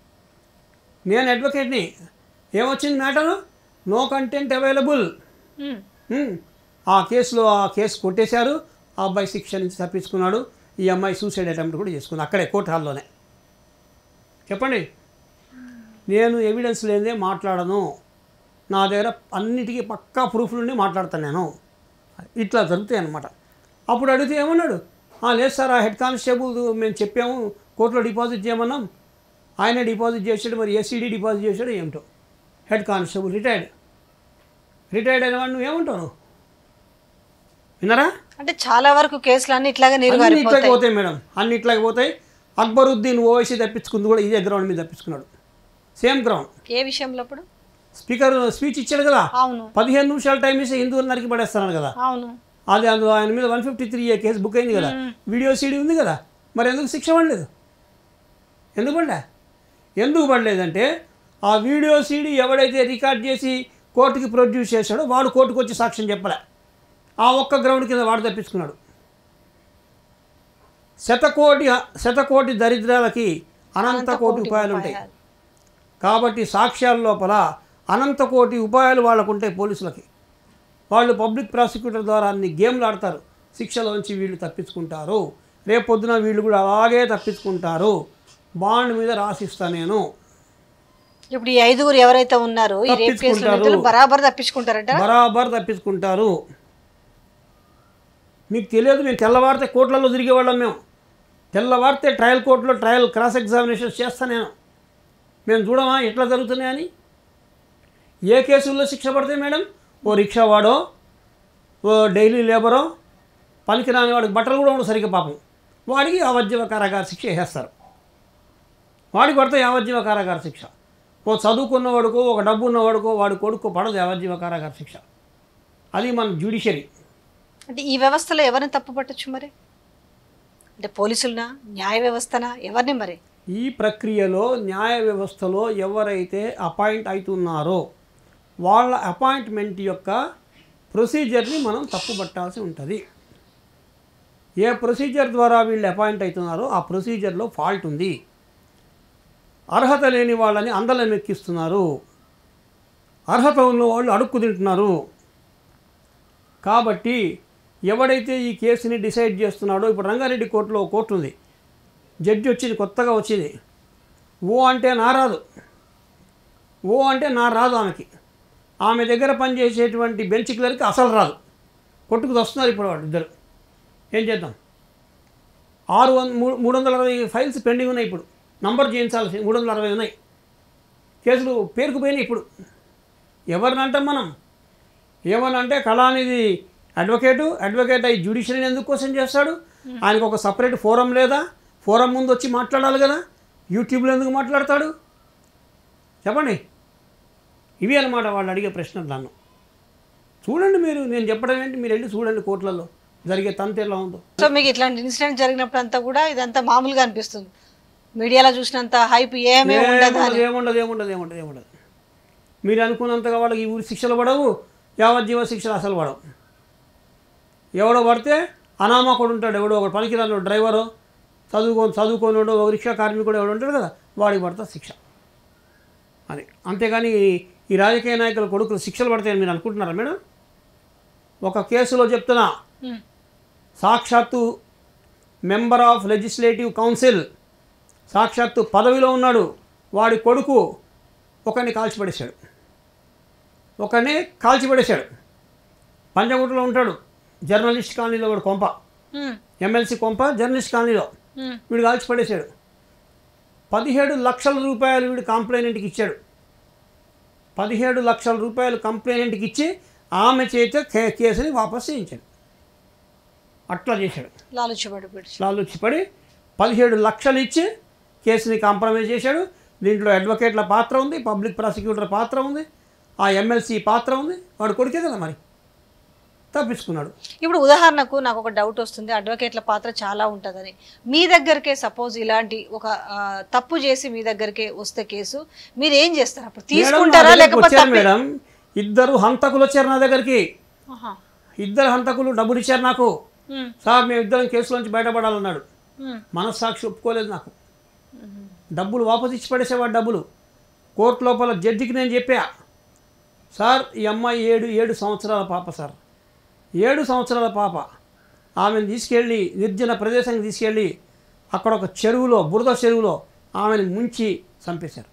B: నేను అడ్వకేట్ని ఏమొచ్చింది matter no content available
A: um.
B: Hmm. ఆ కేసులో ఆ కేసు కొట్టేశారు ఆ అబ్బాయి శిక్ష నుంచి తప్పించుకున్నాడు ఈ అమ్మాయి సూసైడ్ అటెంప్ట్ కూడా చేసుకుంది అక్కడే కోర్టు హాల్లోనే చెప్పండి నేను ఎవిడెన్స్ లేదే మాట్లాడను నా దగ్గర అన్నిటికీ పక్కా ప్రూఫ్లు ఉండి మాట్లాడతాను నేను ఇట్లా జరుగుతాయి అనమాట అప్పుడు అడిగితే ఏమన్నాడు "ఆ, లేదు సార్ ఆ హెడ్ కానిస్టేబుల్ మేము చెప్పాము కోర్టులో డిపాజిట్ చేయమన్నాం ఆయన డిపాజిట్ చేసాడు మరి ఏసీడీ డిపాజిట్ చేశాడు ఏమిటో హెడ్ కానిస్టేబుల్ రిటైర్డ్ రిటైర్డ్ అయిన వాడు నువ్వు ఏమంటావు నువ్వు? విన్నారా
A: అంటే చాలా వరకు కేసులన్నీ ఇట్లాగే
B: అన్ని ఇట్లాగే
A: నీరుగారిపోతాయి
B: పోతాయి మేడం అన్ని ఇట్లాగే పోతాయి అక్బరుద్దీన్ ఓవైసీ తప్పించుకుంది కూడా ఇదే గ్రౌండ్ మీద తప్పించుకున్నాడు సేమ్ గ్రౌండ్
A: ఏ విషయంలో అప్పుడు
B: స్పీకర్ స్పీచ్ ఇచ్చాడు కదా
A: అవును
B: పదిహేను నిమిషాలు టైం ఇస్తే హిందువులు నరికి పడేస్తున్నాడు కదా
A: అవును
B: అది అందులో ఆయన మీద one fifty three A case book అయింది కదా వీడియో సీడీ ఉంది కదా మరి ఎందుకు శిక్ష పడలేదు ఎందుకు పడలే ఎందుకు పడలేదంటే ఆ వీడియో సీడీ ఎవడైతే రికార్డ్ చేసి కోర్టుకి ప్రొడ్యూస్ చేశాడో వాడు కోర్టుకు వచ్చి సాక్ష్యం చెప్పలే ఆ ఒక్క గ్రౌండ్ కింద వాడు తప్పించుకున్నాడు శతకోటి శతకోటి దరిద్రాలకి అనంత కోటి ఉపాయాలు ఉంటాయి కాబట్టి సాక్ష్యాల లోపల అనంత కోటి ఉపాయాలు వాళ్ళకు ఉంటాయి పోలీసులకి వాళ్ళు పబ్లిక్ ప్రాసిక్యూటర్ ద్వారా అన్ని గేమ్లు ఆడతారు శిక్షలోంచి వీళ్ళు తప్పించుకుంటారు రేపు పొద్దున వీళ్ళు కూడా అలాగే తప్పించుకుంటారు బాండ్ మీద రాసిస్తా నేను
A: ఇప్పుడు ఈ ఐదుగురు ఎవరైతే ఉన్నారో ఈ రేప్ కేసులో
B: తప్పించుకుంటారు.
A: నిందితులు బరాబర్ తప్పించుకుంటారంట
B: బరాబర్ తప్పించుకుంటారు మీకు తెలియదు మేము తెల్లవారితే కోర్టులలో తిరిగేవాళ్ళం మేము తెల్లవారితే ట్రయల్ కోర్టులో ట్రయల్ క్రాస్ ఎగ్జామినేషన్ చేస్తా నేను మేము చూడమా ఎట్లా జరుగుతున్నాయని ఏ కేసుల్లో శిక్ష పడతాయి మేడం ఓ రిక్షా వాడో ఓ డైలీ లేబరో పనికి రాని వాడికి బట్టలు కూడా ఉండవు సరిగ్గా పాపం వాడికి యావజ్జీవ కారాగార శిక్ష వేసేస్తారు వాడికి పడితే యావజ్జీవ కారాగార శిక్ష ఓ చదువుకున్నవాడుకో ఒక డబ్బు ఉన్నవాడుకో వాడి కొడుకు పడదు యావజ్జీవ కారాగార శిక్ష అది మన జ్యుడిషియరీ
A: అంటే ఈ వ్యవస్థలో ఎవరిని తప్పు పట్టచ్చు మరి అంటే పోలీసులనా న్యాయ వ్యవస్థనా ఎవరిని మరి
B: ఈ ప్రక్రియలో న్యాయ వ్యవస్థలో ఎవరైతే అపాయింట్ అవుతున్నారో వాళ్ళ అపాయింట్మెంట్ యొక్క ప్రొసీజర్ని మనం తప్పుపట్టాల్సి ఉంటుంది ఏ ప్రొసీజర్ ద్వారా వీళ్ళు అపాయింట్ అవుతున్నారో ఆ ప్రొసీజర్లో ఫాల్ట్ ఉంది అర్హత లేని వాళ్ళని అందలం ఎక్కిస్తున్నారు అర్హత ఉన్న వాళ్ళు అడుక్కు తింటున్నారు కాబట్టి ఎవడైతే ఈ కేసుని డిసైడ్ చేస్తున్నాడో ఇప్పుడు రంగారెడ్డి కోర్టులో ఒక కోర్టు ఉంది జడ్జి వచ్చింది కొత్తగా వచ్చింది ఓ అంటే నా రాదు ఓ అంటే నా రాదు ఆమెకి ఆమె దగ్గర పనిచేసేటువంటి బెంచ్ క్లర్కి అసలు రాదు కొట్టుకు వస్తున్నారు ఇప్పుడు వాళ్ళు ఇద్దరు ఏం చేద్దాం ఆరు వంద మూడు మూడు వందల అరవై ఫైల్స్ పెండింగ్ ఉన్నాయి ఇప్పుడు నంబర్ చేయించాల్సి మూడు వందల అరవై ఉన్నాయి కేసులు పేరుకుపోయినాయి ఇప్పుడు ఎవరిని అంటాం మనం ఏమనంటే కళానిధి అడ్వకేటు అడ్వకేట్ అయి జ్యుడిషియరీని ఎందుకు క్వశ్చన్ చేస్తాడు ఆయనకు ఒక సపరేట్ ఫోరం లేదా ఫోరం ముందు వచ్చి మాట్లాడాలి కదా యూట్యూబ్లో ఎందుకు మాట్లాడతాడు చెప్పండి ఇవి అన్నమాట వాళ్ళు అడిగే ప్రశ్నలు నన్ను చూడండి మీరు నేను చెప్పడం ఏంటి మీరు వెళ్ళి చూడండి కోర్టులలో జరిగే తంతు ఎలా ఉందో
A: సో మీకు ఇట్లాంటి ఇన్సిడెంట్ జరిగినప్పుడు అంతా కూడా ఇదంతా మామూలుగా అనిపిస్తుంది మీడియాలో చూసినంత హైప్ ఏమీ ఉండదు అని
B: ఏముండదు ఏముండదు ఏముండదు ఏముండదు మీరు అనుకున్నంతగా వాళ్ళకి ఈ ఊరి శిక్షలు పడవు యావజ్జీవ శిక్షలు అసలు పడవు ఎవడో పడితే అనామకుడు ఉంటాడు ఎవడో ఒకడు పనికిరాని డ్రైవరు చదువుకొని చదువుకోనివాడు ఒక రిక్షా కార్మికుడు ఎవడు ఉంటాడు కదా వాడికి పడతా శిక్ష అది అంతేగాని ఈ రాజకీయ నాయకుల కొడుకులు శిక్షలు పడతాయని మీరు అనుకుంటున్నారా మేడం ఒక కేసులో చెప్తున్నా
A: ఉమ్.
B: సాక్షాత్తు మెంబర్ ఆఫ్ లెజిస్లేటివ్ కౌన్సిల్ సాక్షాత్తు పదవిలో ఉన్నాడు వాడి కొడుకు ఒకరిని కాల్చిపడేశాడు ఒకరిని కాల్చిపడేశాడు పంజగుట్టలో ఉంటాడు జర్నలిస్ట్ కాలనీలో వాడు కొంప
A: ఉమ్.
B: ఎమ్మెల్సీ కొంప జర్నలిస్ట్ కాలనీలో
A: ఉమ్.
B: వీడు కాల్చిపడేశాడు పదిహేడు లక్షల రూపాయలు వీడు కంప్లైనెంట్కి ఇచ్చాడు పదిహేడు లక్షల రూపాయలు కంప్లైనెంట్కి ఇచ్చి ఆమె చేత కే- కేసుని వాపస్ చేయించాడు అట్లా చేశాడు
A: లాలుచిపడి పిడిచి
B: లాలుచిపడి పదిహేడు లక్షలు ఇచ్చి కేసుని కాంప్రమైజ్ చేశాడు దీంట్లో అడ్వకేట్ల పాత్ర ఉంది పబ్లిక్ ప్రాసిక్యూటర్ పాత్ర ఉంది ఆ ఎమ్మెల్సీ పాత్ర ఉంది వాడు కొడుకే కదా మరి తప్పించుకున్నాడు
A: ఇప్పుడు ఉదాహరణకు నాకు ఒక డౌట్ వస్తుంది అడ్వకేట్ల పాత్ర చాలా ఉంటుందని మీ దగ్గరకే సపోజ్ ఇలాంటి ఒక ఆ, తప్పు చేసి మీ దగ్గరకే వస్తే కేసు మీరు ఏం చేస్తారు అప్పుడు
B: మేడం, నా
A: తీసుకుంటారా
B: దగ్గరికి
A: లేకపోతే
B: వచ్చారు
A: తప్పి-
B: మేడం ఇద్దరు హంతకులు వచ్చారు నా దగ్గరికి
A: ఆహా.
B: ఇద్దరు హంతకులు డబ్బులు ఇచ్చారు నాకు
A: ఉమ్.
B: సార్ మేము ఇద్దరం కేసులోంచి బయటపడాలన్నాడు
A: ఉమ్.
B: మనస్సాక్షి ఒప్పుకోలేదు నాకు డబ్బులు వాపసు ఇచ్చి పడేసేవాడు డబ్బులు కోర్టు లోపల జడ్జికి నేను చెప్పా సార్ ఈ అమ్మాయి ఏడు ఏడు సంవత్సరాల పాప సార్ ఏడు సంవత్సరాల పాప ఆమెను తీసుకెళ్ళి నిర్జన ప్రదేశానికి తీసుకెళ్ళి అక్కడ ఒక చెరువులో బురద చెరువులో ఆమెను ముంచి చంపేశారు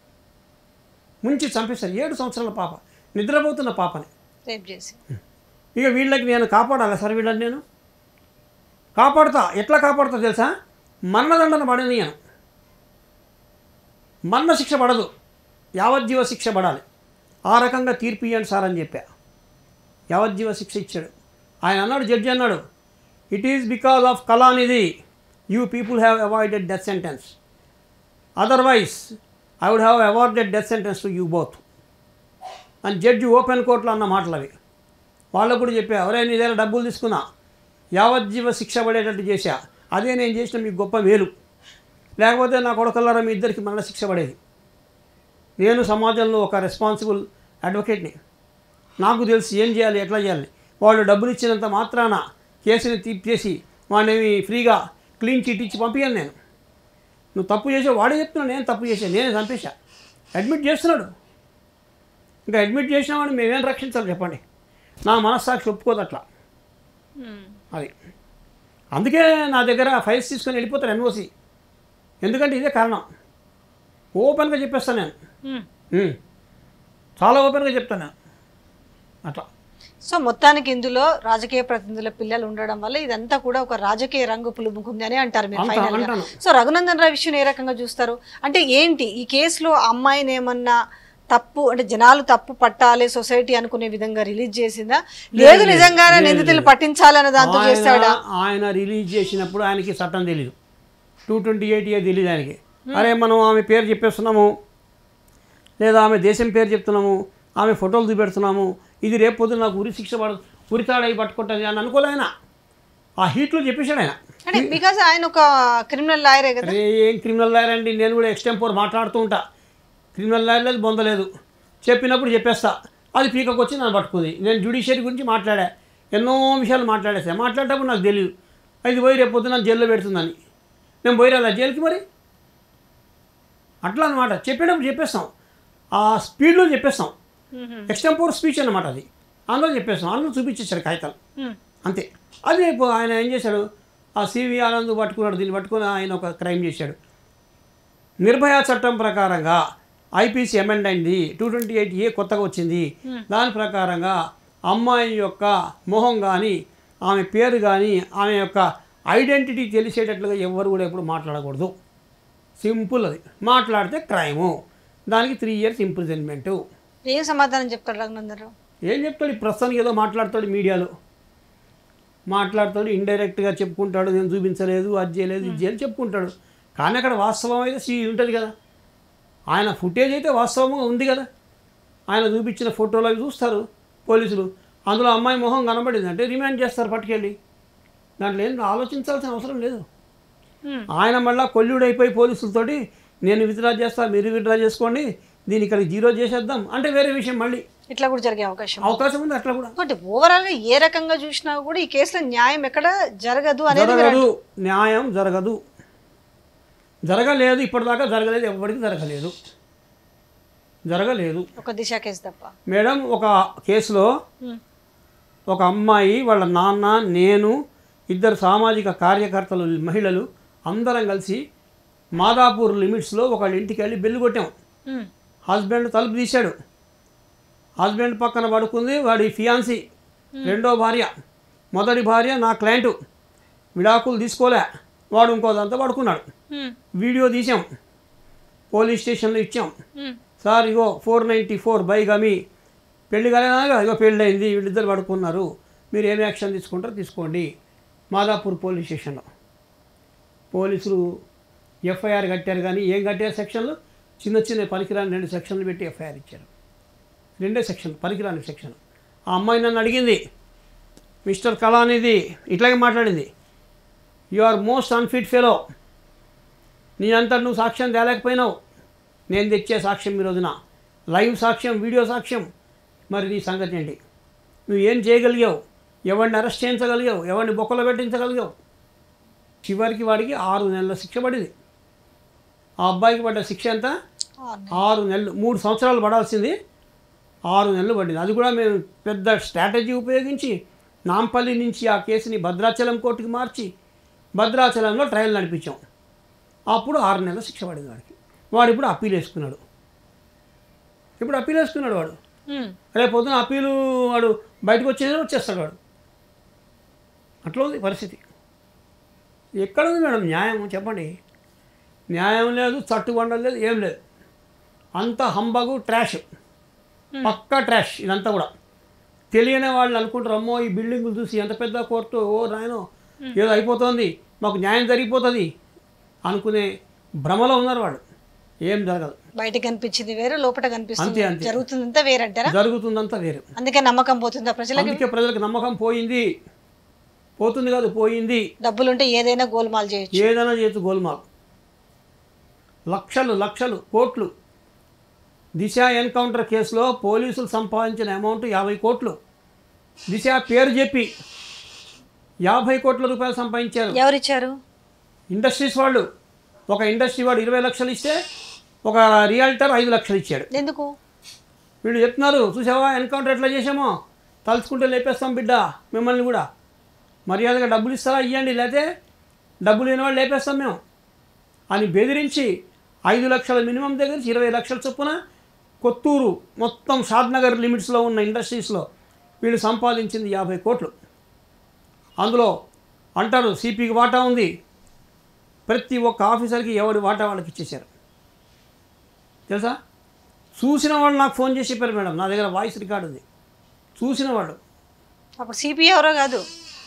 B: ముంచి చంపేశారు ఏడు సంవత్సరాల పాప నిద్రపోతున్న పాపని
A: రేప్ చేసి
B: ఇక వీళ్ళకి నేను కాపాడాలి సార్ వీళ్ళని నేను కాపాడుతా ఎట్లా కాపాడుతా తెలుసా మరణదండన పడనీయను మరణ శిక్ష పడదు యావజ్జీవ శిక్ష పడాలి ఆ రకంగా తీర్పు ఇవ్వండి సార్ అని చెప్పా యావజ్జీవ శిక్ష ఇచ్చాడు ఆయన అన్నాడు జడ్జి అన్నాడు it is because of Kalanidhi you people have avoided death sentence otherwise I would have awarded death sentence to you both అని జడ్జి ఓపెన్ కోర్టులో అన్న మాటలు అవి వాళ్ళకు కూడా చెప్పా ఎవరైనా నీ దగ్గర డబ్బులు తీసుకున్నా యావజ్జీవ శిక్ష పడేటట్టు చేశా అదే నేను చేసిన మీకు గొప్ప మేలు లేకపోతే నా కొడుకల్లారా మీ ఇద్దరికి మరణ శిక్ష పడేది నేను సమాజంలో ఒక రెస్పాన్సిబుల్ అడ్వకేట్ని నాకు తెలుసు ఏం చేయాలి ఎట్లా చేయాలి వాళ్ళు డబ్బులు ఇచ్చినంత మాత్రాన కేసుని తీసేసి వాడిని ఫ్రీగా క్లీన్ చిట్ ఇచ్చి పంపించాను నేను నువ్వు తప్పు చేసావు వాడే చెప్తున్నాడు నేను తప్పు చేశాను నేనే చంపేశా అడ్మిట్ చేస్తున్నాడు ఇంకా అడ్మిట్ చేసిన వాడిని మేమేం రక్షించాలి చెప్పండి నా మనస్సాక్షి ఒప్పుకోదు అట్లా అది అందుకే నా దగ్గర ఫైల్స్ తీసుకొని వెళ్ళిపోతారు ఎన్ఓసి ఎందుకంటే ఇదే కారణం ఓపెన్గా చెప్పేస్తాను నేను ఉమ్. చాలా ఓపెన్గా చెప్తాను నేను అట్లా
A: సో మొత్తానికి ఇందులో రాజకీయ ప్రతినిధుల పిల్లలు ఉండడం వల్ల ఇదంతా కూడా ఒక రాజకీయ రంగు పులుముకుంది అని అంటారు మీరు
B: అంటా-
A: ఫైనల్ గా
B: అంటాను.
A: సో రఘునందన్ రావు విషయం ఏ రకంగా చూస్తారు అంటే ఏంటి ఈ కేసులో ఆ అమ్మాయిని ఏమన్నా తప్పు అంటే జనాలు తప్పు పట్టాలి సొసైటీ అనుకునే విధంగా రిలీజ్ చేసిందా లేదు నిజంగానే నిందితులు పట్టించాలన్న దాంతో చేస్తాడా
B: ఆయన ఆయన రిలీజ్ చేసినప్పుడు ఆయనకి చట్టం తెలియదు టూ ట్వంటీ ఎయిట్ ఇయర్ తెలియదు ఆయనకి అరే మనం ఆమె పేరు చెప్పేస్తున్నాము లేదా ఆమె దేశం పేరు చెప్తున్నాము ఆమె ఫోటోలు చూపెడుతున్నాము ఇది రేపు పొద్దున నాకు ఉరి శిక్ష పడ ఉరితాడై పట్టుకుంటుంది అని అనుకోలే ఆయన ఆ హీట్లో చెప్పేశాడు ఆయన
A: అంటే బికాస్ ఆయన ఒక క్రిమినల్ లాయరే కదా
B: అరే ఏం క్రిమినల్ లాయర్ అండి నేను కూడా ఎక్స్టెంపోర్ మాట్లాడుతూ ఉంటా క్రిమినల్ లాయర్ లేదు బొందలేదు చెప్పినప్పుడు చెప్పేస్తా అది పీకకు వచ్చి నన్ను పట్టుకుంది నేను జ్యుడిషియరీ గురించి మాట్లాడా ఎన్నో విషయాలు మాట్లాడేసా మాట్లాడేటప్పుడు నాకు తెలియదు అది పోయి రేపు పొద్దున జైల్లో పెడుతుందని నేను పోయి రాదా జైలుకి మరి అట్లా అనమాట చెప్పేటప్పుడు చెప్పేస్తాం ఆ స్పీడ్లో చెప్పేస్తాం ఎక్స్టెంపోర్ స్పీచ్ అన్నమాట అది అందులో చెప్పేస్తాం అందులో చూపించేశారు కాగితాలు
A: Hmm.
B: అంతే అది ఇప్పుడు ఆయన ఏం చేశాడు ఆ సివి ఆనంద్ పట్టుకున్నాడు దీన్ని పట్టుకుని ఆయన ఒక క్రైమ్ చేశాడు నిర్భయ చట్టం ప్రకారంగా ఐపీసీ అమెండ్ అయింది టూ ట్వంటీ ఎయిట్ ఏ కొత్తగా వచ్చింది దాని ప్రకారంగా అమ్మాయి యొక్క మొహం కానీ ఆమె పేరు కానీ ఆమె యొక్క ఐడెంటిటీ తెలిసేటట్లుగా ఎవరు కూడా ఎప్పుడు మాట్లాడకూడదు సింపుల్ అది మాట్లాడితే క్రైము దానికి త్రీ ఇయర్స్ ఇంప్రిజన్మెంటు
A: ఏం సమాధానం చెప్తాడు రఘునందన్ రావు
B: ఏం చెప్తాడు ఈ ప్రస్తుతానికి ఏదో మాట్లాడతాడు మీడియాలో మాట్లాడతాడు ఇండైరెక్ట్గా చెప్పుకుంటాడు నేను చూపించలేదు అది చేయలేదు ఇది చేయలేదు చెప్పుకుంటాడు కానీ అక్కడ వాస్తవం అయితే సీ ఉంటుంది కదా ఆయన ఫుటేజ్ అయితే వాస్తవంగా ఉంది కదా ఆయన చూపించిన ఫోటోలు అవి చూస్తారు పోలీసులు అందులో అమ్మాయి మొహం కనబడింది అంటే రిమాండ్ చేస్తారు పట్టుకెళ్ళి దాంట్లో ఏం ఆలోచించాల్సిన అవసరం లేదు
A: Hmm.
B: ఆయన మళ్ళీ కొల్లుడైపోయి పోలీసులతోటి నేను విత్డ్రా చేస్తా మీరు విత్డ్రా చేసుకోండి దీన్ని ఇక్కడ జీరో చేసేద్దాం అంటే వేరే విషయం మళ్ళీ
A: ఇట్లా కూడా జరిగే అవకాశం
B: అవకాశం ఉంది అట్లా కూడా
A: ఇంకోటి ఓవరాల్ గా ఏ రకంగా చూసినా కూడా ఈ కేసులో న్యాయం ఎక్కడ జరగదు అనేది మీరు
B: జరగదు న్యాయం జరగదు జరగలేదు ఇప్పటిదాకా జరగలేదు ఎవరికి జరగలేదు జరగలేదు
A: ఒక దిశ కేసు తప్ప
B: మేడం ఒక కేసులో ఒక అమ్మాయి వాళ్ళ నాన్న నేను ఇద్దరు సామాజిక కార్యకర్తలు మహిళలు అందరం కలిసి మాదాపూర్ లిమిట్స్లో ఒకళ్ళ ఇంటికి వెళ్ళి బెల్లు కొట్టాం
A: ఉమ్.
B: హస్బెండ్ తలుపు తీశాడు హస్బెండ్ పక్కన పడుకుంది వాడి ఫియాన్సీ రెండో భార్య మొదటి భార్య నా క్లయింటు విడాకులు తీసుకోలే వాడు ఇంకోదంతా పడుకున్నాడు
A: ఉమ్.
B: వీడియో తీసాం పోలీస్ స్టేషన్లో ఇచ్చాం
A: ఉమ్.
B: సార్ ఇగో ఫోర్ నైంటీ ఫోర్ బైగమి పెళ్లి కాలేదా ఇగో పెళ్ళి అయింది వీళ్ళిద్దరు పడుకున్నారు మీరు ఏం యాక్షన్ తీసుకుంటారో తీసుకోండి మాదాపూర్ పోలీస్ స్టేషన్లో పోలీసులు ఎఫ్ఐఆర్ కట్టారు కానీ ఏం కట్టారు సెక్షన్లు చిన్న చిన్న పనికిరాని రెండు సెక్షన్లు పెట్టి ఎఫ్ఐఆర్ ఇచ్చారు రెండే సెక్షన్ పనికిరాని సెక్షన్ ఆ అమ్మాయి నన్ను అడిగింది మిస్టర్ కళానిధి ఇట్లాగే మాట్లాడింది you are most unfit fellow నీ అంతా నువ్వు సాక్ష్యం తేలేకపోయినావు నేను తెచ్చే సాక్ష్యం ఈ రోజున లైవ్ సాక్ష్యం వీడియో సాక్ష్యం మరి నీ సంగతి ఏంటి నువ్వు ఏం చేయగలిగావు ఎవరిని అరెస్ట్ చేయించగలిగావు ఎవరిని బొక్కలో పెట్టించగలిగావు చివరికి వాడికి ఆరు నెలల శిక్ష పడింది ఆ అబ్బాయికి పడ్డ శిక్ష ఎంత ఆరు నెలలు మూడు సంవత్సరాలు పడాల్సింది ఆరు నెలలు పడింది అది కూడా మేము పెద్ద స్ట్రాటజీ ఉపయోగించి నాంపల్లి నుంచి ఆ కేసుని భద్రాచలం కోర్టుకి మార్చి భద్రాచలంలో ట్రయల్ నడిపించాం అప్పుడు ఆరు నెలల శిక్ష పడింది వాడికి వాడు ఇప్పుడు అప్పీల్ వేసుకున్నాడు ఇప్పుడు అప్పీల్ వేసుకున్నాడు వాడు
A: ఉమ్.
B: రేపు పొద్దున అప్పీలు వాడు బయటకు వచ్చేది వచ్చేస్తాడు వాడు అట్లా ఉంది పరిస్థితి ఎక్కడ ఉంది మేడం న్యాయం చెప్పండి న్యాయం లేదు చట్టుబండలు లేదు ఏం లేదు అంత హంబగు ట్రాష్ పక్కా ట్రాష్ ఇదంతా కూడా తెలియని వాళ్ళు అనుకుంటారు అమ్మో ఈ బిల్డింగులు చూసి ఎంత పెద్ద కోర్టు ఓ నాయనో ఏదో అయిపోతుంది మాకు న్యాయం జరిగిపోతుంది అనుకునే భ్రమలో ఉన్నారు వాళ్ళు ఏం జరగదు
A: బయటకు కనిపించింది వేరే లోపల కనిపిస్తుంది
B: అంతే, అంతే.
A: జరుగుతుందంతా వేరంటారా
B: జరుగుతుందంతా వేరు
A: అందుకే నమ్మకం పోతుందా ప్రజలకి
B: అందుకే ప్రజలకు నమ్మకం పోయింది పోతుంది కాదు పోయింది
A: డబ్బులుంటే ఏదైనా గోల్మాల్ చేయొచ్చు
B: ఏదైనా చేయొచ్చు గోల్మాల్ లక్షలు లక్షలు కోట్లు దిశ ఎన్కౌంటర్ కేసులో పోలీసులు సంపాదించిన అమౌంట్ యాభై కోట్లు దిశ పేరు చెప్పి యాభై కోట్ల రూపాయలు సంపాదించారు
A: ఎవరిచ్చారు
B: ఇండస్ట్రీస్ వాళ్ళు ఒక ఇండస్ట్రీ వాడు ఇరవై లక్షలు ఇస్తే ఒక రియాల్టర్ ఐదు లక్షలు ఇచ్చాడు
A: ఎందుకు
B: వీళ్ళు చెప్తున్నారు చూసావా ఎన్కౌంటర్ ఎట్లా చేసామో తలుచుకుంటే లేపేస్తాం బిడ్డ మిమ్మల్ని కూడా మర్యాదగా డబ్బులు ఇస్తారా ఇవ్వండి లేకపోతే డబ్బులు లేని వాళ్ళు లేపేస్తాం మేము అని బెదిరించి ఐదు లక్షల మినిమం దగ్గర నుంచి ఇరవై లక్షల చొప్పున కొత్తూరు మొత్తం షాద్నగర్ లిమిట్స్లో ఉన్న ఇండస్ట్రీస్లో వీళ్ళు సంపాదించింది యాభై కోట్లు అందులో అంటారు సిపికి వాటా ఉంది ప్రతి ఒక్క ఆఫీసర్కి ఎవరి వాటా వాళ్ళకి ఇచ్చేశారు తెలుసా చూసిన వాళ్ళు నాకు ఫోన్ చేసి చెప్పారు మేడం నా దగ్గర వాయిస్ రికార్డు ఉంది చూసిన వాళ్ళు
A: అప్పుడు సిపి ఎవరో కాదు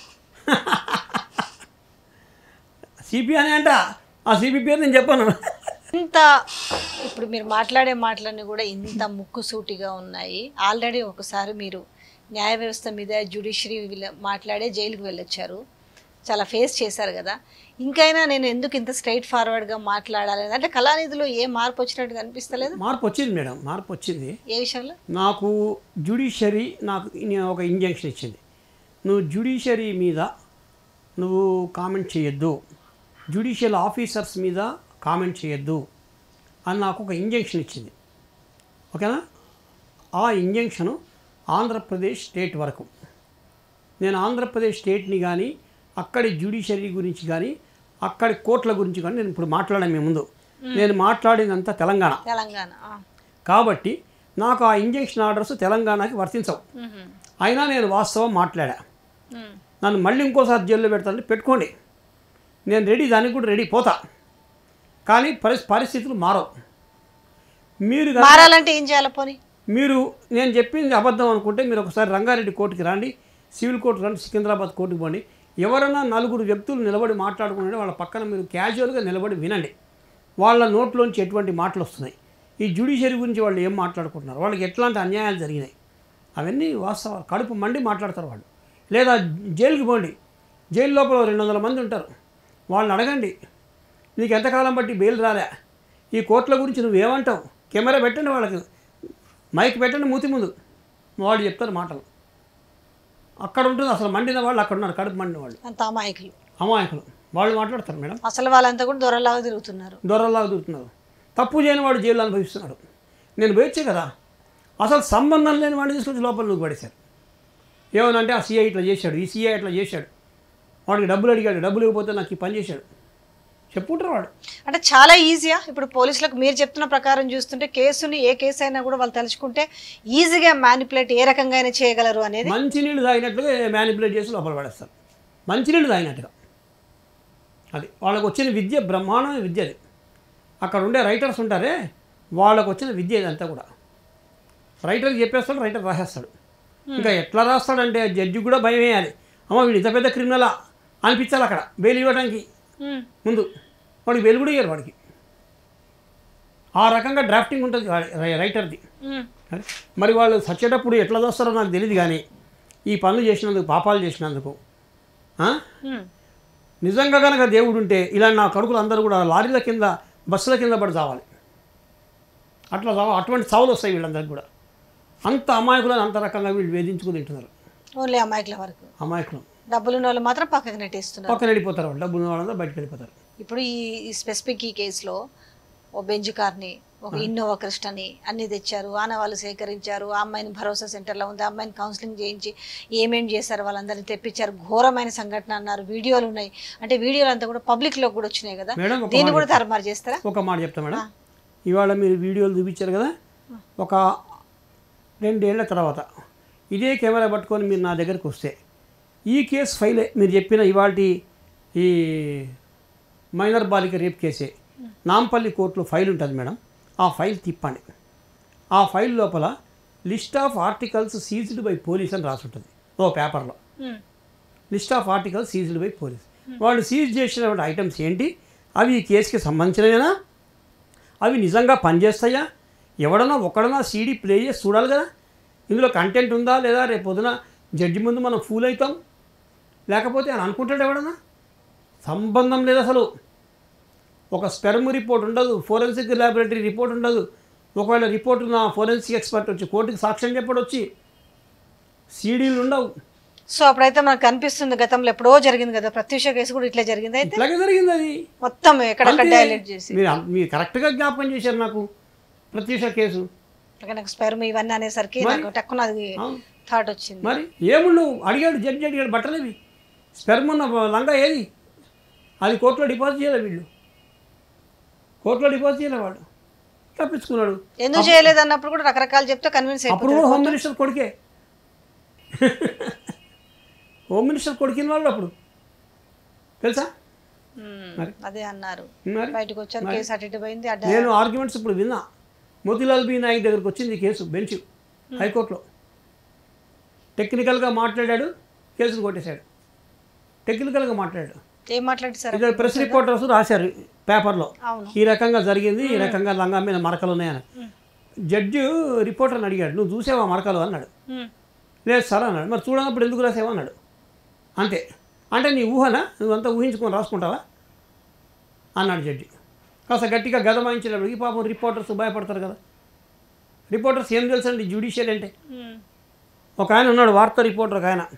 B: సిపి అని అంట ఆ సిపి పేరు నేను చెప్పాను
A: ఇంత ఇప్పుడు మీరు మాట్లాడే మాటలన్నీ కూడా ఇంత ముక్కుసూటిగా ఉన్నాయి ఆల్రెడీ ఒకసారి మీరు న్యాయ వ్యవస్థ మీద జ్యుడిషియరీ మాట్లాడే జైలుకి వెళ్ళొచ్చారు చాలా ఫేస్ చేశారు కదా ఇంకైనా నేను ఎందుకు ఇంత స్ట్రైట్ ఫార్వర్డ్గా మాట్లాడాలి అంటే కళానిధిలో ఏ మార్పు వచ్చినట్టు కనిపిస్తలేదు
B: మార్పు వచ్చింది మేడం మార్పు వచ్చింది
A: ఏ విషయంలో
B: నాకు జ్యుడిషియరీ నాకు ఇని- ఒక ఇంజెక్షన్ ఇచ్చింది నువ్వు జ్యుడిషియరీ మీద నువ్వు కామెంట్ చేయొద్దు జ్యుడిషియల్ ఆఫీసర్స్ మీద కామెంట్ చేయొద్దు అని నాకు ఒక ఇంజెక్షన్ ఇచ్చింది ఓకేనా ఆ ఇంజెక్షను ఆంధ్రప్రదేశ్ స్టేట్ వరకు నేను ఆంధ్రప్రదేశ్ స్టేట్ని కానీ అక్కడి జ్యుడిషియరీ గురించి కానీ అక్కడి కోర్టుల గురించి కానీ నేను ఇప్పుడు మాట్లాడాను మీ ముందు నేను మాట్లాడిందంతా తెలంగాణ
A: తెలంగాణ ఆ.
B: కాబట్టి నాకు ఆ ఇంజెక్షన్ ఆర్డర్స్ తెలంగాణకి వర్తించవు
A: మ్మ్.
B: అయినా నేను వాస్తవం మాట్లాడా
A: మ్మ్.
B: నన్ను మళ్ళీ ఇంకోసారి జైల్లో పెడతానంటే పెట్టుకోండి నేను రెడీ దానికి కూడా రెడీ పోతా కానీ పరిస్ పరిస్థితులు మారవు మీరు గా-
A: మారాలంటే ఏం చేయాలి పోనీ
B: మీరు నేను చెప్పింది అబద్ధం అనుకుంటే మీరు ఒకసారి రంగారెడ్డి కోర్టుకి రండి సివిల్ కోర్టు రండి సికింద్రాబాద్ కోర్టుకి పోండి ఎవరైనా నలుగురు వ్యక్తులు నిలబడి మాట్లాడుకుంటే వాళ్ళ పక్కన మీరు క్యాజువల్గా నిలబడి వినండి వాళ్ళ నోట్లోంచి ఎటువంటి మాటలు వస్తున్నాయి ఈ జ్యుడిషియరీ గురించి వాళ్ళు ఏం మాట్లాడుకుంటున్నారు వాళ్ళకి ఎట్లాంటి అన్యాయాలు జరిగినాయి అవన్నీ వాస్తవాలు కడుపు మండి మాట్లాడతారు వాళ్ళు లేదా జైలుకి పోండి జైలు లోపల రెండు వందల మంది ఉంటారు వాళ్ళని అడగండి నీకు ఎంతకాలం బట్టి బెయిల్ రాలే ఈ కోర్టుల గురించి నువ్వేమంటావు కెమెరా పెట్టండి వాళ్ళకి మైక్ పెట్టండి మూతి ముందు వాళ్ళు చెప్తారు మాటలు అక్కడ ఉంటుంది అసలు మండిన వాళ్ళు అక్కడ ఉన్నారు కడుపు మండిన వాళ్ళు
A: అంత అమాయకులు
B: అమాయకులు వాళ్ళు మాట్లాడతారు మేడం
A: అసలు వాళ్ళంతా కూడా దొరలాగా తిరుగుతున్నారు
B: దొరలాగా దూరుతున్నారు తప్పు చేయని వాడు జైలు అనుభవిస్తున్నాడు నేను పోయొచ్చే కదా అసలు సంబంధం లేని వాడిని తీసుకొచ్చి లోపల నువ్వు పడేశారు ఏమనంటే ఆ సీఐ ఇట్లా చేశాడు ఈ సీఐ ఇట్లా చేశాడు వాడికి డబ్బులు అడిగాడు డబ్బులు ఇవ్వకపోతే నాకు ఈ పని చేశాడు చెప్పుకుంటారు వాడు
A: అంటే చాలా ఈజీయా ఇప్పుడు పోలీసులకు మీరు చెప్తున్న ప్రకారం చూస్తుంటే కేసుని ఏ కేసు అయినా కూడా వాళ్ళు తలుచుకుంటే ఈజీగా మ్యానిపులేట్ ఏ రకంగా అయినా చేయగలరు అనేది
B: మంచినీళ్ళు తాగినట్లుగా మ్యానిపులేట్ చేసి లోపల పడేస్తారు మంచినీళ్ళు తాగినట్టుగా అది వాళ్ళకు వచ్చిన విద్య బ్రహ్మాండమైన విద్య అది అక్కడ ఉండే రైటర్స్ ఉంటారే వాళ్ళకు వచ్చిన విద్య ఇదంతా కూడా రైటర్ చెప్పేస్తాడు రైటర్ రాసేస్తాడు ఇంకా ఎట్లా రాస్తాడంటే ఆ జడ్జి కూడా భయం వేయాలి అమ్మ వీడు ఇంత పెద్ద క్రిమినలా అనిపించాలి అక్కడ బెయిల్ ఇవ్వడానికి
A: ఉమ్,
B: ముందు వాడికి బెయిల్ కూడా ఇయ్యరు వాడికి ఆ రకంగా డ్రాఫ్టింగ్ ఉంటుంది వాడి- రై- రైటర్ది
A: ఉమ్,
B: అరే, మరి వాళ్ళు చచ్చేటప్పుడు ఎట్లా చూస్తారో నాకు తెలియదు కానీ ఈ పనులు చేసినందుకు పాపాలు చేసినందుకు ఆ?
A: ఉమ్.
B: నిజంగా కనుక దేవుడు ఉంటే ఇలా నా కొడుకులు అందరూ కూడా లారీల కింద బస్సుల కింద పడి చావాలి అట్లా చావ అటువంటి చావులు వస్తాయి వీళ్ళందరికీ కూడా అంత అమాయకులను అంత రకంగా వీళ్ళు వేధించుకుని తింటున్నారు
A: ఓన్లీ అమాయకుల వరకు
B: అమాయకులు
A: డబ్బులు ఉన్న వాళ్ళు మాత్రం పక్కకు నెట్టేస్తున్నారు
B: పక్కన వెళ్ళిపోతారు వాళ్ళు డబ్బులు ఉన్న వాళ్ళందరూ బయటకు వెళ్ళిపోతారు
A: ఇప్పుడు ఈ ఈ స్పెసిఫిక్ ఈ కేసులో ఓ బెంజ్ కార్ని ఒక ఇన్నోవా క్రిస్టని అన్ని తెచ్చారు ఆనవాళ్ళు సేకరించారు ఆ అమ్మాయిని భరోసా సెంటర్లో ఉంది ఆ అమ్మాయిని కౌన్సిలింగ్ చేయించి ఏమేం చేశారు వాళ్ళందరినీ తెప్పించారు ఘోరమైన సంఘటన అన్నారు వీడియోలు ఉన్నాయి అంటే వీడియోలు అంతా కూడా పబ్లిక్లో కూడా వచ్చినాయి కదా
B: మేడం ఒక
A: దీన్ని
B: మాట
A: కూడా తరమారు చేస్తారా
B: ఒక మాట చెప్తా మేడం ఇవాళ మీరు వీడియోలు చూపించారు కదా ఒక రెండేళ్ల తర్వాత ఇదే కెమెరా పట్టుకొని మీరు నా దగ్గరికి వస్తే ఈ కేసు ఫైలే మీరు చెప్పిన ఇవాళ ఈ మైనర్ బాలిక రేప్ కేసే నాంపల్లి కోర్టులో ఫైల్ ఉంటుంది మేడం ఆ ఫైల్ తిప్పండి ఆ ఫైల్ లోపల list of articles seized by police అని రాసి ఉంటుంది ఓ పేపర్లో list of articles seized by police వాళ్ళు సీజ్ చేసినటువంటి ఐటమ్స్ ఏంటి అవి ఈ కేసుకి సంబంధించినవేనా అవి నిజంగా పనిచేస్తాయా ఎవడన్నా ఒక్కడన్నా సీడీ ప్లే చేసి చూడాలి కదా ఇందులో కంటెంట్ ఉందా లేదా రేపు పొద్దున జడ్జి ముందు మనం ఫూల్ అవుతాం లేకపోతే అని అనుకుంటాడు ఎవడన్నా సంబంధం లేదు అసలు ఒక స్పెర్మ్ రిపోర్ట్ ఉండదు ఫోరెన్సిక్ ల్యాబొరేటరీ రిపోర్ట్ ఉండదు ఒకవేళ రిపోర్ట్ నా ఫోరెన్సిక్ ఎక్స్పర్ట్ వచ్చి కోర్టుకి సాక్ష్యం చెప్పడు వచ్చి సీడీలు ఉండవు
A: సో అప్పుడైతే మనకు కనిపిస్తుంది గతంలో ఎప్పుడో జరిగింది కదా ప్రత్యూష కేసు కూడా ఇట్లా జరిగింది అయితే
B: ఇట్లాగే జరిగింది అది
A: మొత్తం ఎక్కడెక్కడ
B: అంతే.
A: డైలెట్ చేసి
B: మీరు అం- మీరు కరెక్ట్గా జ్ఞాపకం చేశారు నాకు ప్రత్యూష కేసు
A: ఇక నాకు స్పెర్మ్ ఇవన్నీ అనేసరికి నాకు టక్కున అది
B: అవును.
A: థాట్ వచ్చింది
B: మరి ఏముండు అడిగాడు జడ్జి అడిగాడు బట్టలేవి స్పెర్మ్ ఉన్న లంగా ఏది అది కోర్టులో డిపాజిట్ చేయలేదు వీళ్ళు కోర్టులో డిపాజిట్ చేయలేదు వాడు తప్పించుకున్నాడు
A: ఎందుకు చేయలేదు అన్నప్పుడు కూడా రకరకాలు చెప్తే కన్విన్స్
B: అప్పుడు కూడా హోమ్ మినిస్టర్ కొడుకే హోమ్ మినిస్టర్ కొడుకిన వాళ్ళు అప్పుడు తెలుసా మరి.
A: అదే అన్నారు
B: మరి
A: బయటకు వచ్చారు కేసు అటు ఇటు పోయింది అడ్డ
B: నేను ఆర్గ్యుమెంట్స్ ఇప్పుడు విన్నా మోతీలాల్ బీ నాయక్ దగ్గరకు వచ్చింది ఈ కేసు బెంచ్ హైకోర్టులో టెక్నికల్గా మాట్లాడాడు కేసును కొట్టేశాడు టెక్నికల్గా మాట్లాడాడు
A: ఏం మాట్లాడి సార్
B: ఇద్దరు ప్రెస్ రిపోర్టర్స్ రాశారు పేపర్లో
A: అవును
B: ఈ రకంగా జరిగింది ఈ రకంగా లంగా మీద మరకలు ఉన్నాయని జడ్జి రిపోర్టర్ని అడిగాడు నువ్వు చూసావా మరకలు అన్నాడు
A: ఉమ్.
B: లేదు సార్ అన్నాడు మరి చూడనప్పుడు ఎందుకు రాసావా అన్నాడు అంతే అంటే నీ ఊహనా నువ్వంతా ఊహించుకొని రాసుకుంటావా అన్నాడు జడ్జి కాస్త గట్టిగా గదమాయించినప్పుడు ఈ పాపం రిపోర్టర్స్ భయపడతారు కదా రిపోర్టర్స్ ఏం తెలుసండి జ్యుడిషియల్ అంటే
A: ఉమ్.
B: ఒక ఆయన ఉన్నాడు వార్తా రిపోర్టర్ ఒక ఆయన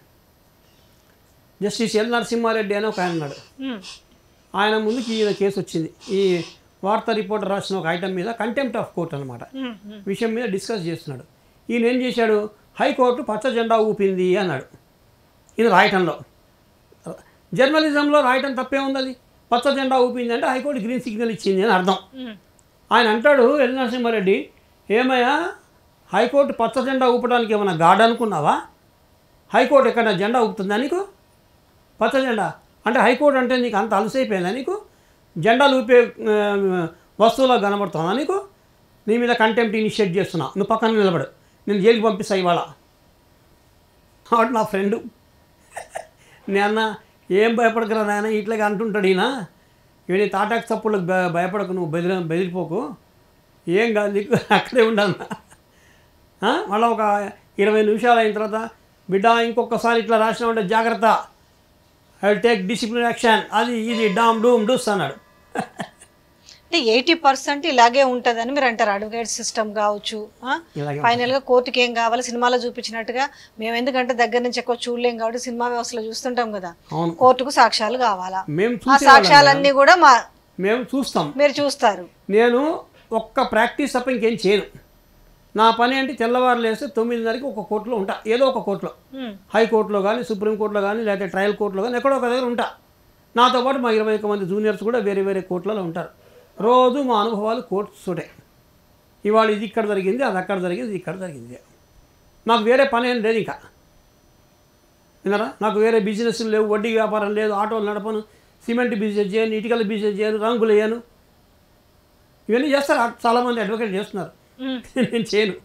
B: జస్టిస్ ఎల్ నరసింహారెడ్డి అని ఒక ఆయన ఉన్నాడు
A: ఉమ్.
B: ఆయన ముందుకి ఈ కేసు వచ్చింది ఈ వార్తా రిపోర్టర్ రాసిన ఒక ఐటమ్ మీద కంటెంప్ట్ ఆఫ్ కోర్ట్ అనమాట
A: ఉమ్. ఉమ్.
B: విషయం మీద డిస్కస్ చేస్తున్నాడు ఈయన ఏం చేశాడు హైకోర్టు పచ్చ జెండా ఊపింది అన్నాడు ఇది రాయటంలో జర్నలిజంలో రాయటం తప్పే ఉంది అది పచ్చ జెండా ఊపింది అంటే హైకోర్టు గ్రీన్ సిగ్నల్ ఇచ్చింది అని అర్థం
A: ఉమ్.
B: ఆయన అంటాడు ఎల్ నరసింహారెడ్డి ఏమయ్యా హైకోర్టు పచ్చ జెండా ఊపడానికి ఏమైనా గాడ్ అనుకున్నావా హైకోర్టు ఎక్కడ జెండా ఊపుతుందా నీకు పచ్చ జెండా అంటే హైకోర్టు అంటే నీకు అంత అలసైపోయిందా నీకు జెండాలు ఊపే ఆ, వస్తువులో కనబడుతుందా నీకు నీ మీద కంటెంప్ట్ ఇనిషియేట్ చేస్తున్నా నువ్వు పక్కన నిలబడు నేను జైలుకి పంపిస్తా ఇవాళ వాడు నా ఫ్రెండు నేను ఏం భయపడకరా నాయన ఇట్లాగే అంటుంటాడు ఈయన ఈయన తాటాకు చప్పుళ్ళకి భయ భయపడకు నువ్వు బెదిరి బెదిరిపోకు ఏం కాదు నీకు అక్కడే ఉండాలి మళ్ళీ ఒక ఇరవై నిమిషాలు అయిన తర్వాత బిడ్డ ఇంకొకసారి ఇట్లా రాసిన ఉంటే జాగ్రత్త I will take discipline action అది ఇది డామ్ డూమ్ డూస్ అన్నాడు
A: అంటే ఎయిటీ పర్సెంట్ ఇలాగే ఉంటుందని మీరు అంటారు అడ్వకేట్ సిస్టమ్ కావచ్చు
B: ఇలాగే
A: ఫైనల్ గా కోర్టుకి ఏం కావాలి సినిమాలో చూపించినట్టుగా మేము ఎందుకంటే దగ్గర నుంచి ఎక్కువ చూడలేం కాబట్టి సినిమా వ్యవస్థలో చూస్తుంటాం కదా
B: అవును
A: కోర్టుకు సాక్ష్యాలు కావాలా
B: మేము
A: ఆ
B: చూసే
A: సాక్ష్యాలన్నీ కూడా మా
B: మేము చూస్తాం
A: మీరు చూస్తారు
B: నేను ఒక్క ప్రాక్టీస్ తప్ప ఇంకేం చేయను నా పని అంటే తెల్లవారు లేస్తే తొమ్మిదిన్నరకి ఒక కోర్టులో ఉంటా ఏదో ఒక కోర్టులో
A: ఉమ్.
B: హైకోర్టులో కానీ సుప్రీంకోర్టులో కానీ లేకపోతే ట్రయల్ కోర్టులో కానీ ఎక్కడో ఒక దగ్గర ఉంటా నాతో పాటు మా ఇరవై ఒక్క మంది జూనియర్స్ కూడా వేరే వేరే కోర్టులలో ఉంటారు రోజు మా అనుభవాలు కోర్టు చూడే ఇవాళ ఇది ఇక్కడ జరిగింది అది అక్కడ జరిగింది ఇది ఇక్కడ జరిగింది నాకు వేరే పని ఏం లేదు ఇంకా విన్నారా నాకు వేరే బిజినెస్ లేవు వడ్డీ వ్యాపారం లేదు ఆటోలు నడపను సిమెంట్ బిజినెస్ చేయను ఇటుకల బిజినెస్ చేయను రంగులు వేయను ఇవన్నీ చేస్తారు ఆ- చాలామంది అడ్వకేట్ చేస్తున్నారు
A: ఉమ్.
B: నేను చేయను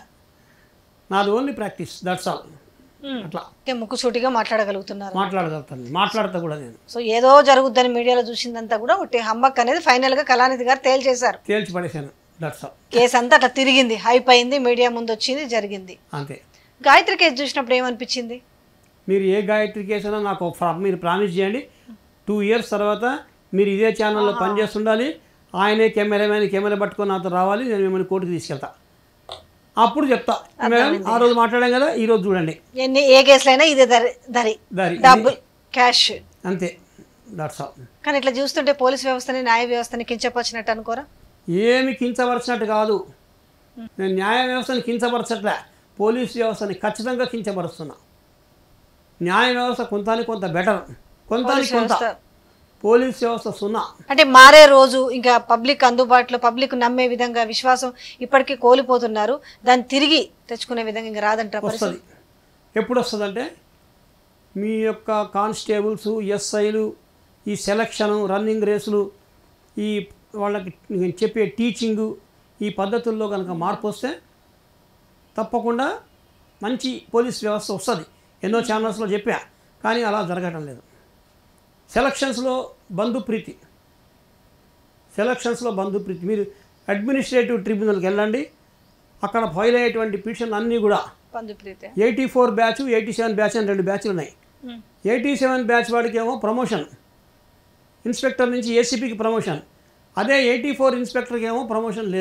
B: నాది only practice that's all
A: um.
B: అట్లా
A: అంటే ముక్కుసూటిగా మాట్లాడగలుగుతున్నారు
B: మాట్లాడగలుగుతాను మాట్లాడతా కూడా నేను
A: సో ఏదో జరుగుద్దని మీడియాలో చూసిందంతా కూడా ఒకటి హమ్మక్ అనేది ఫైనల్ గా కళానిధి గారు తేల్చేశారు
B: తేల్చి పడేశాను దట్స్ ఆల్
A: కేసు అంతా అట్లా తిరిగింది హైప్ అయింది మీడియా ముందు వచ్చింది జరిగింది
B: అంతే
A: గాయత్రి కేసు చూసినప్పుడు ఏమనిపించింది
B: మీరు ఏ గాయత్రి కేసు అయినా నాకు ఒక ఫ్రా- మీరు ప్రామిస్ చేయండి టూ ఇయర్స్ తర్వాత మీరు ఇదే ఛానల్లో పనిచేస్తుండాలి ఆయనే కెమెరామెన్ కెమెరా పట్టుకొని నాతో రావాలి నేను మిమ్మల్ని కోర్టుకి తీసుకెళ్తా అప్పుడు చెప్తా మేడం ఆ రోజు మాట్లాడాం కదా ఈ రోజు చూడండి
A: ఎన్ని ఏ కేసులైనా ఇదే దరి దరి
B: దారి
A: డబ్బు క్యాష్
B: అంతే దట్స్ ఆల్
A: కానీ ఇట్లా చూస్తుంటే పోలీస్ వ్యవస్థని న్యాయ వ్యవస్థని కించపరిచినట్టు అనుకోరా
B: ఏమి కించపరచినట్టు కాదు నేను న్యాయ వ్యవస్థని కించపరచట్లే పోలీస్ వ్యవస్థని ఖచ్చితంగా కించపరుస్తున్నా న్యాయ వ్యవస్థ కొంతానికి కొంత బెటర్ కొంతానికి కొంత
A: వ్యవస్థ.
B: పోలీస్ వ్యవస్థ సున్నా
A: అంటే మారే రోజు ఇంకా పబ్లిక్ అందుబాటులో పబ్లిక్ నమ్మే విధంగా విశ్వాసం ఇప్పటికీ కోల్పోతున్నారు దాన్ని తిరిగి తెచ్చుకునే విధంగా ఇంకా రాదంటారా పరిస్థితి
B: వస్తుంది ఎప్పుడు వస్తుందంటే మీ యొక్క కానిస్టేబుల్స్ ఎస్ఐలు ఈ సెలక్షను రన్నింగ్ రేసులు ఈ వాళ్ళకి నేను చెప్పే టీచింగు ఈ పద్ధతుల్లో కనుక మార్పు వస్తే తప్పకుండా మంచి పోలీస్ వ్యవస్థ వస్తుంది ఎన్నో ఛానల్స్లో చెప్పా కానీ అలా జరగటం లేదు సెలక్షన్స్లో బంధుప్రీతి సెలక్షన్స్లో బంధుప్రీతి మీరు అడ్మినిస్ట్రేటివ్ ట్రిబ్యునల్కి వెళ్ళండి అక్కడ ఫైల్ అయ్యేటువంటి పిటిషన్ అన్నీ కూడా
A: పందుప్రీతి
B: eighty four batch eighty seven batch అని రెండు బ్యాచ్లు ఉన్నాయి ఎయిటీ సెవెన్ బ్యాచ్ వాడికి ఏమో ప్రమోషన్ ఇన్స్పెక్టర్ నుంచి ఏసీపీకి ప్రమోషన్ అదే ఎయిటీ ఫోర్ ఇన్స్పెక్టర్కి ఏమో ప్రమోషన్ లేదు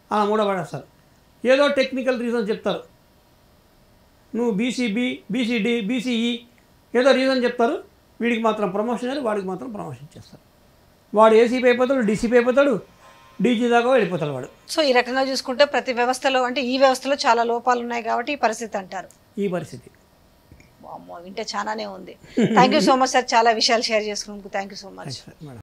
B: అలా మూడ పడేస్తారు ఏదో టెక్నికల్ రీజన్ చెప్తారు నువ్వు బీసీబీ బీసీడి బీసీఈ ఏదో రీజన్ చెప్తారు వీడికి మాత్రం ప్రమోషన్ అని వాడికి మాత్రం ప్రమోషన్ చేస్తారు వాడు ఏసీపీ అయిపోతాడు డీసీపీ అయిపోతాడు డీజీ దాకా వెళ్ళిపోతాడు వాడు
A: సో ఈ రకంగా చూసుకుంటే ప్రతి వ్యవస్థలో అంటే ఈ వ్యవస్థలో చాలా లోపాలు ఉన్నాయి కాబట్టి ఈ పరిస్థితి అంటారు
B: ఈ పరిస్థితి
A: వామ్మో, వింటే చాలానే ఉంది thank you so much sir చాలా విషయాలు షేర్ చేసుకున్నందుకు thank you so much
B: madam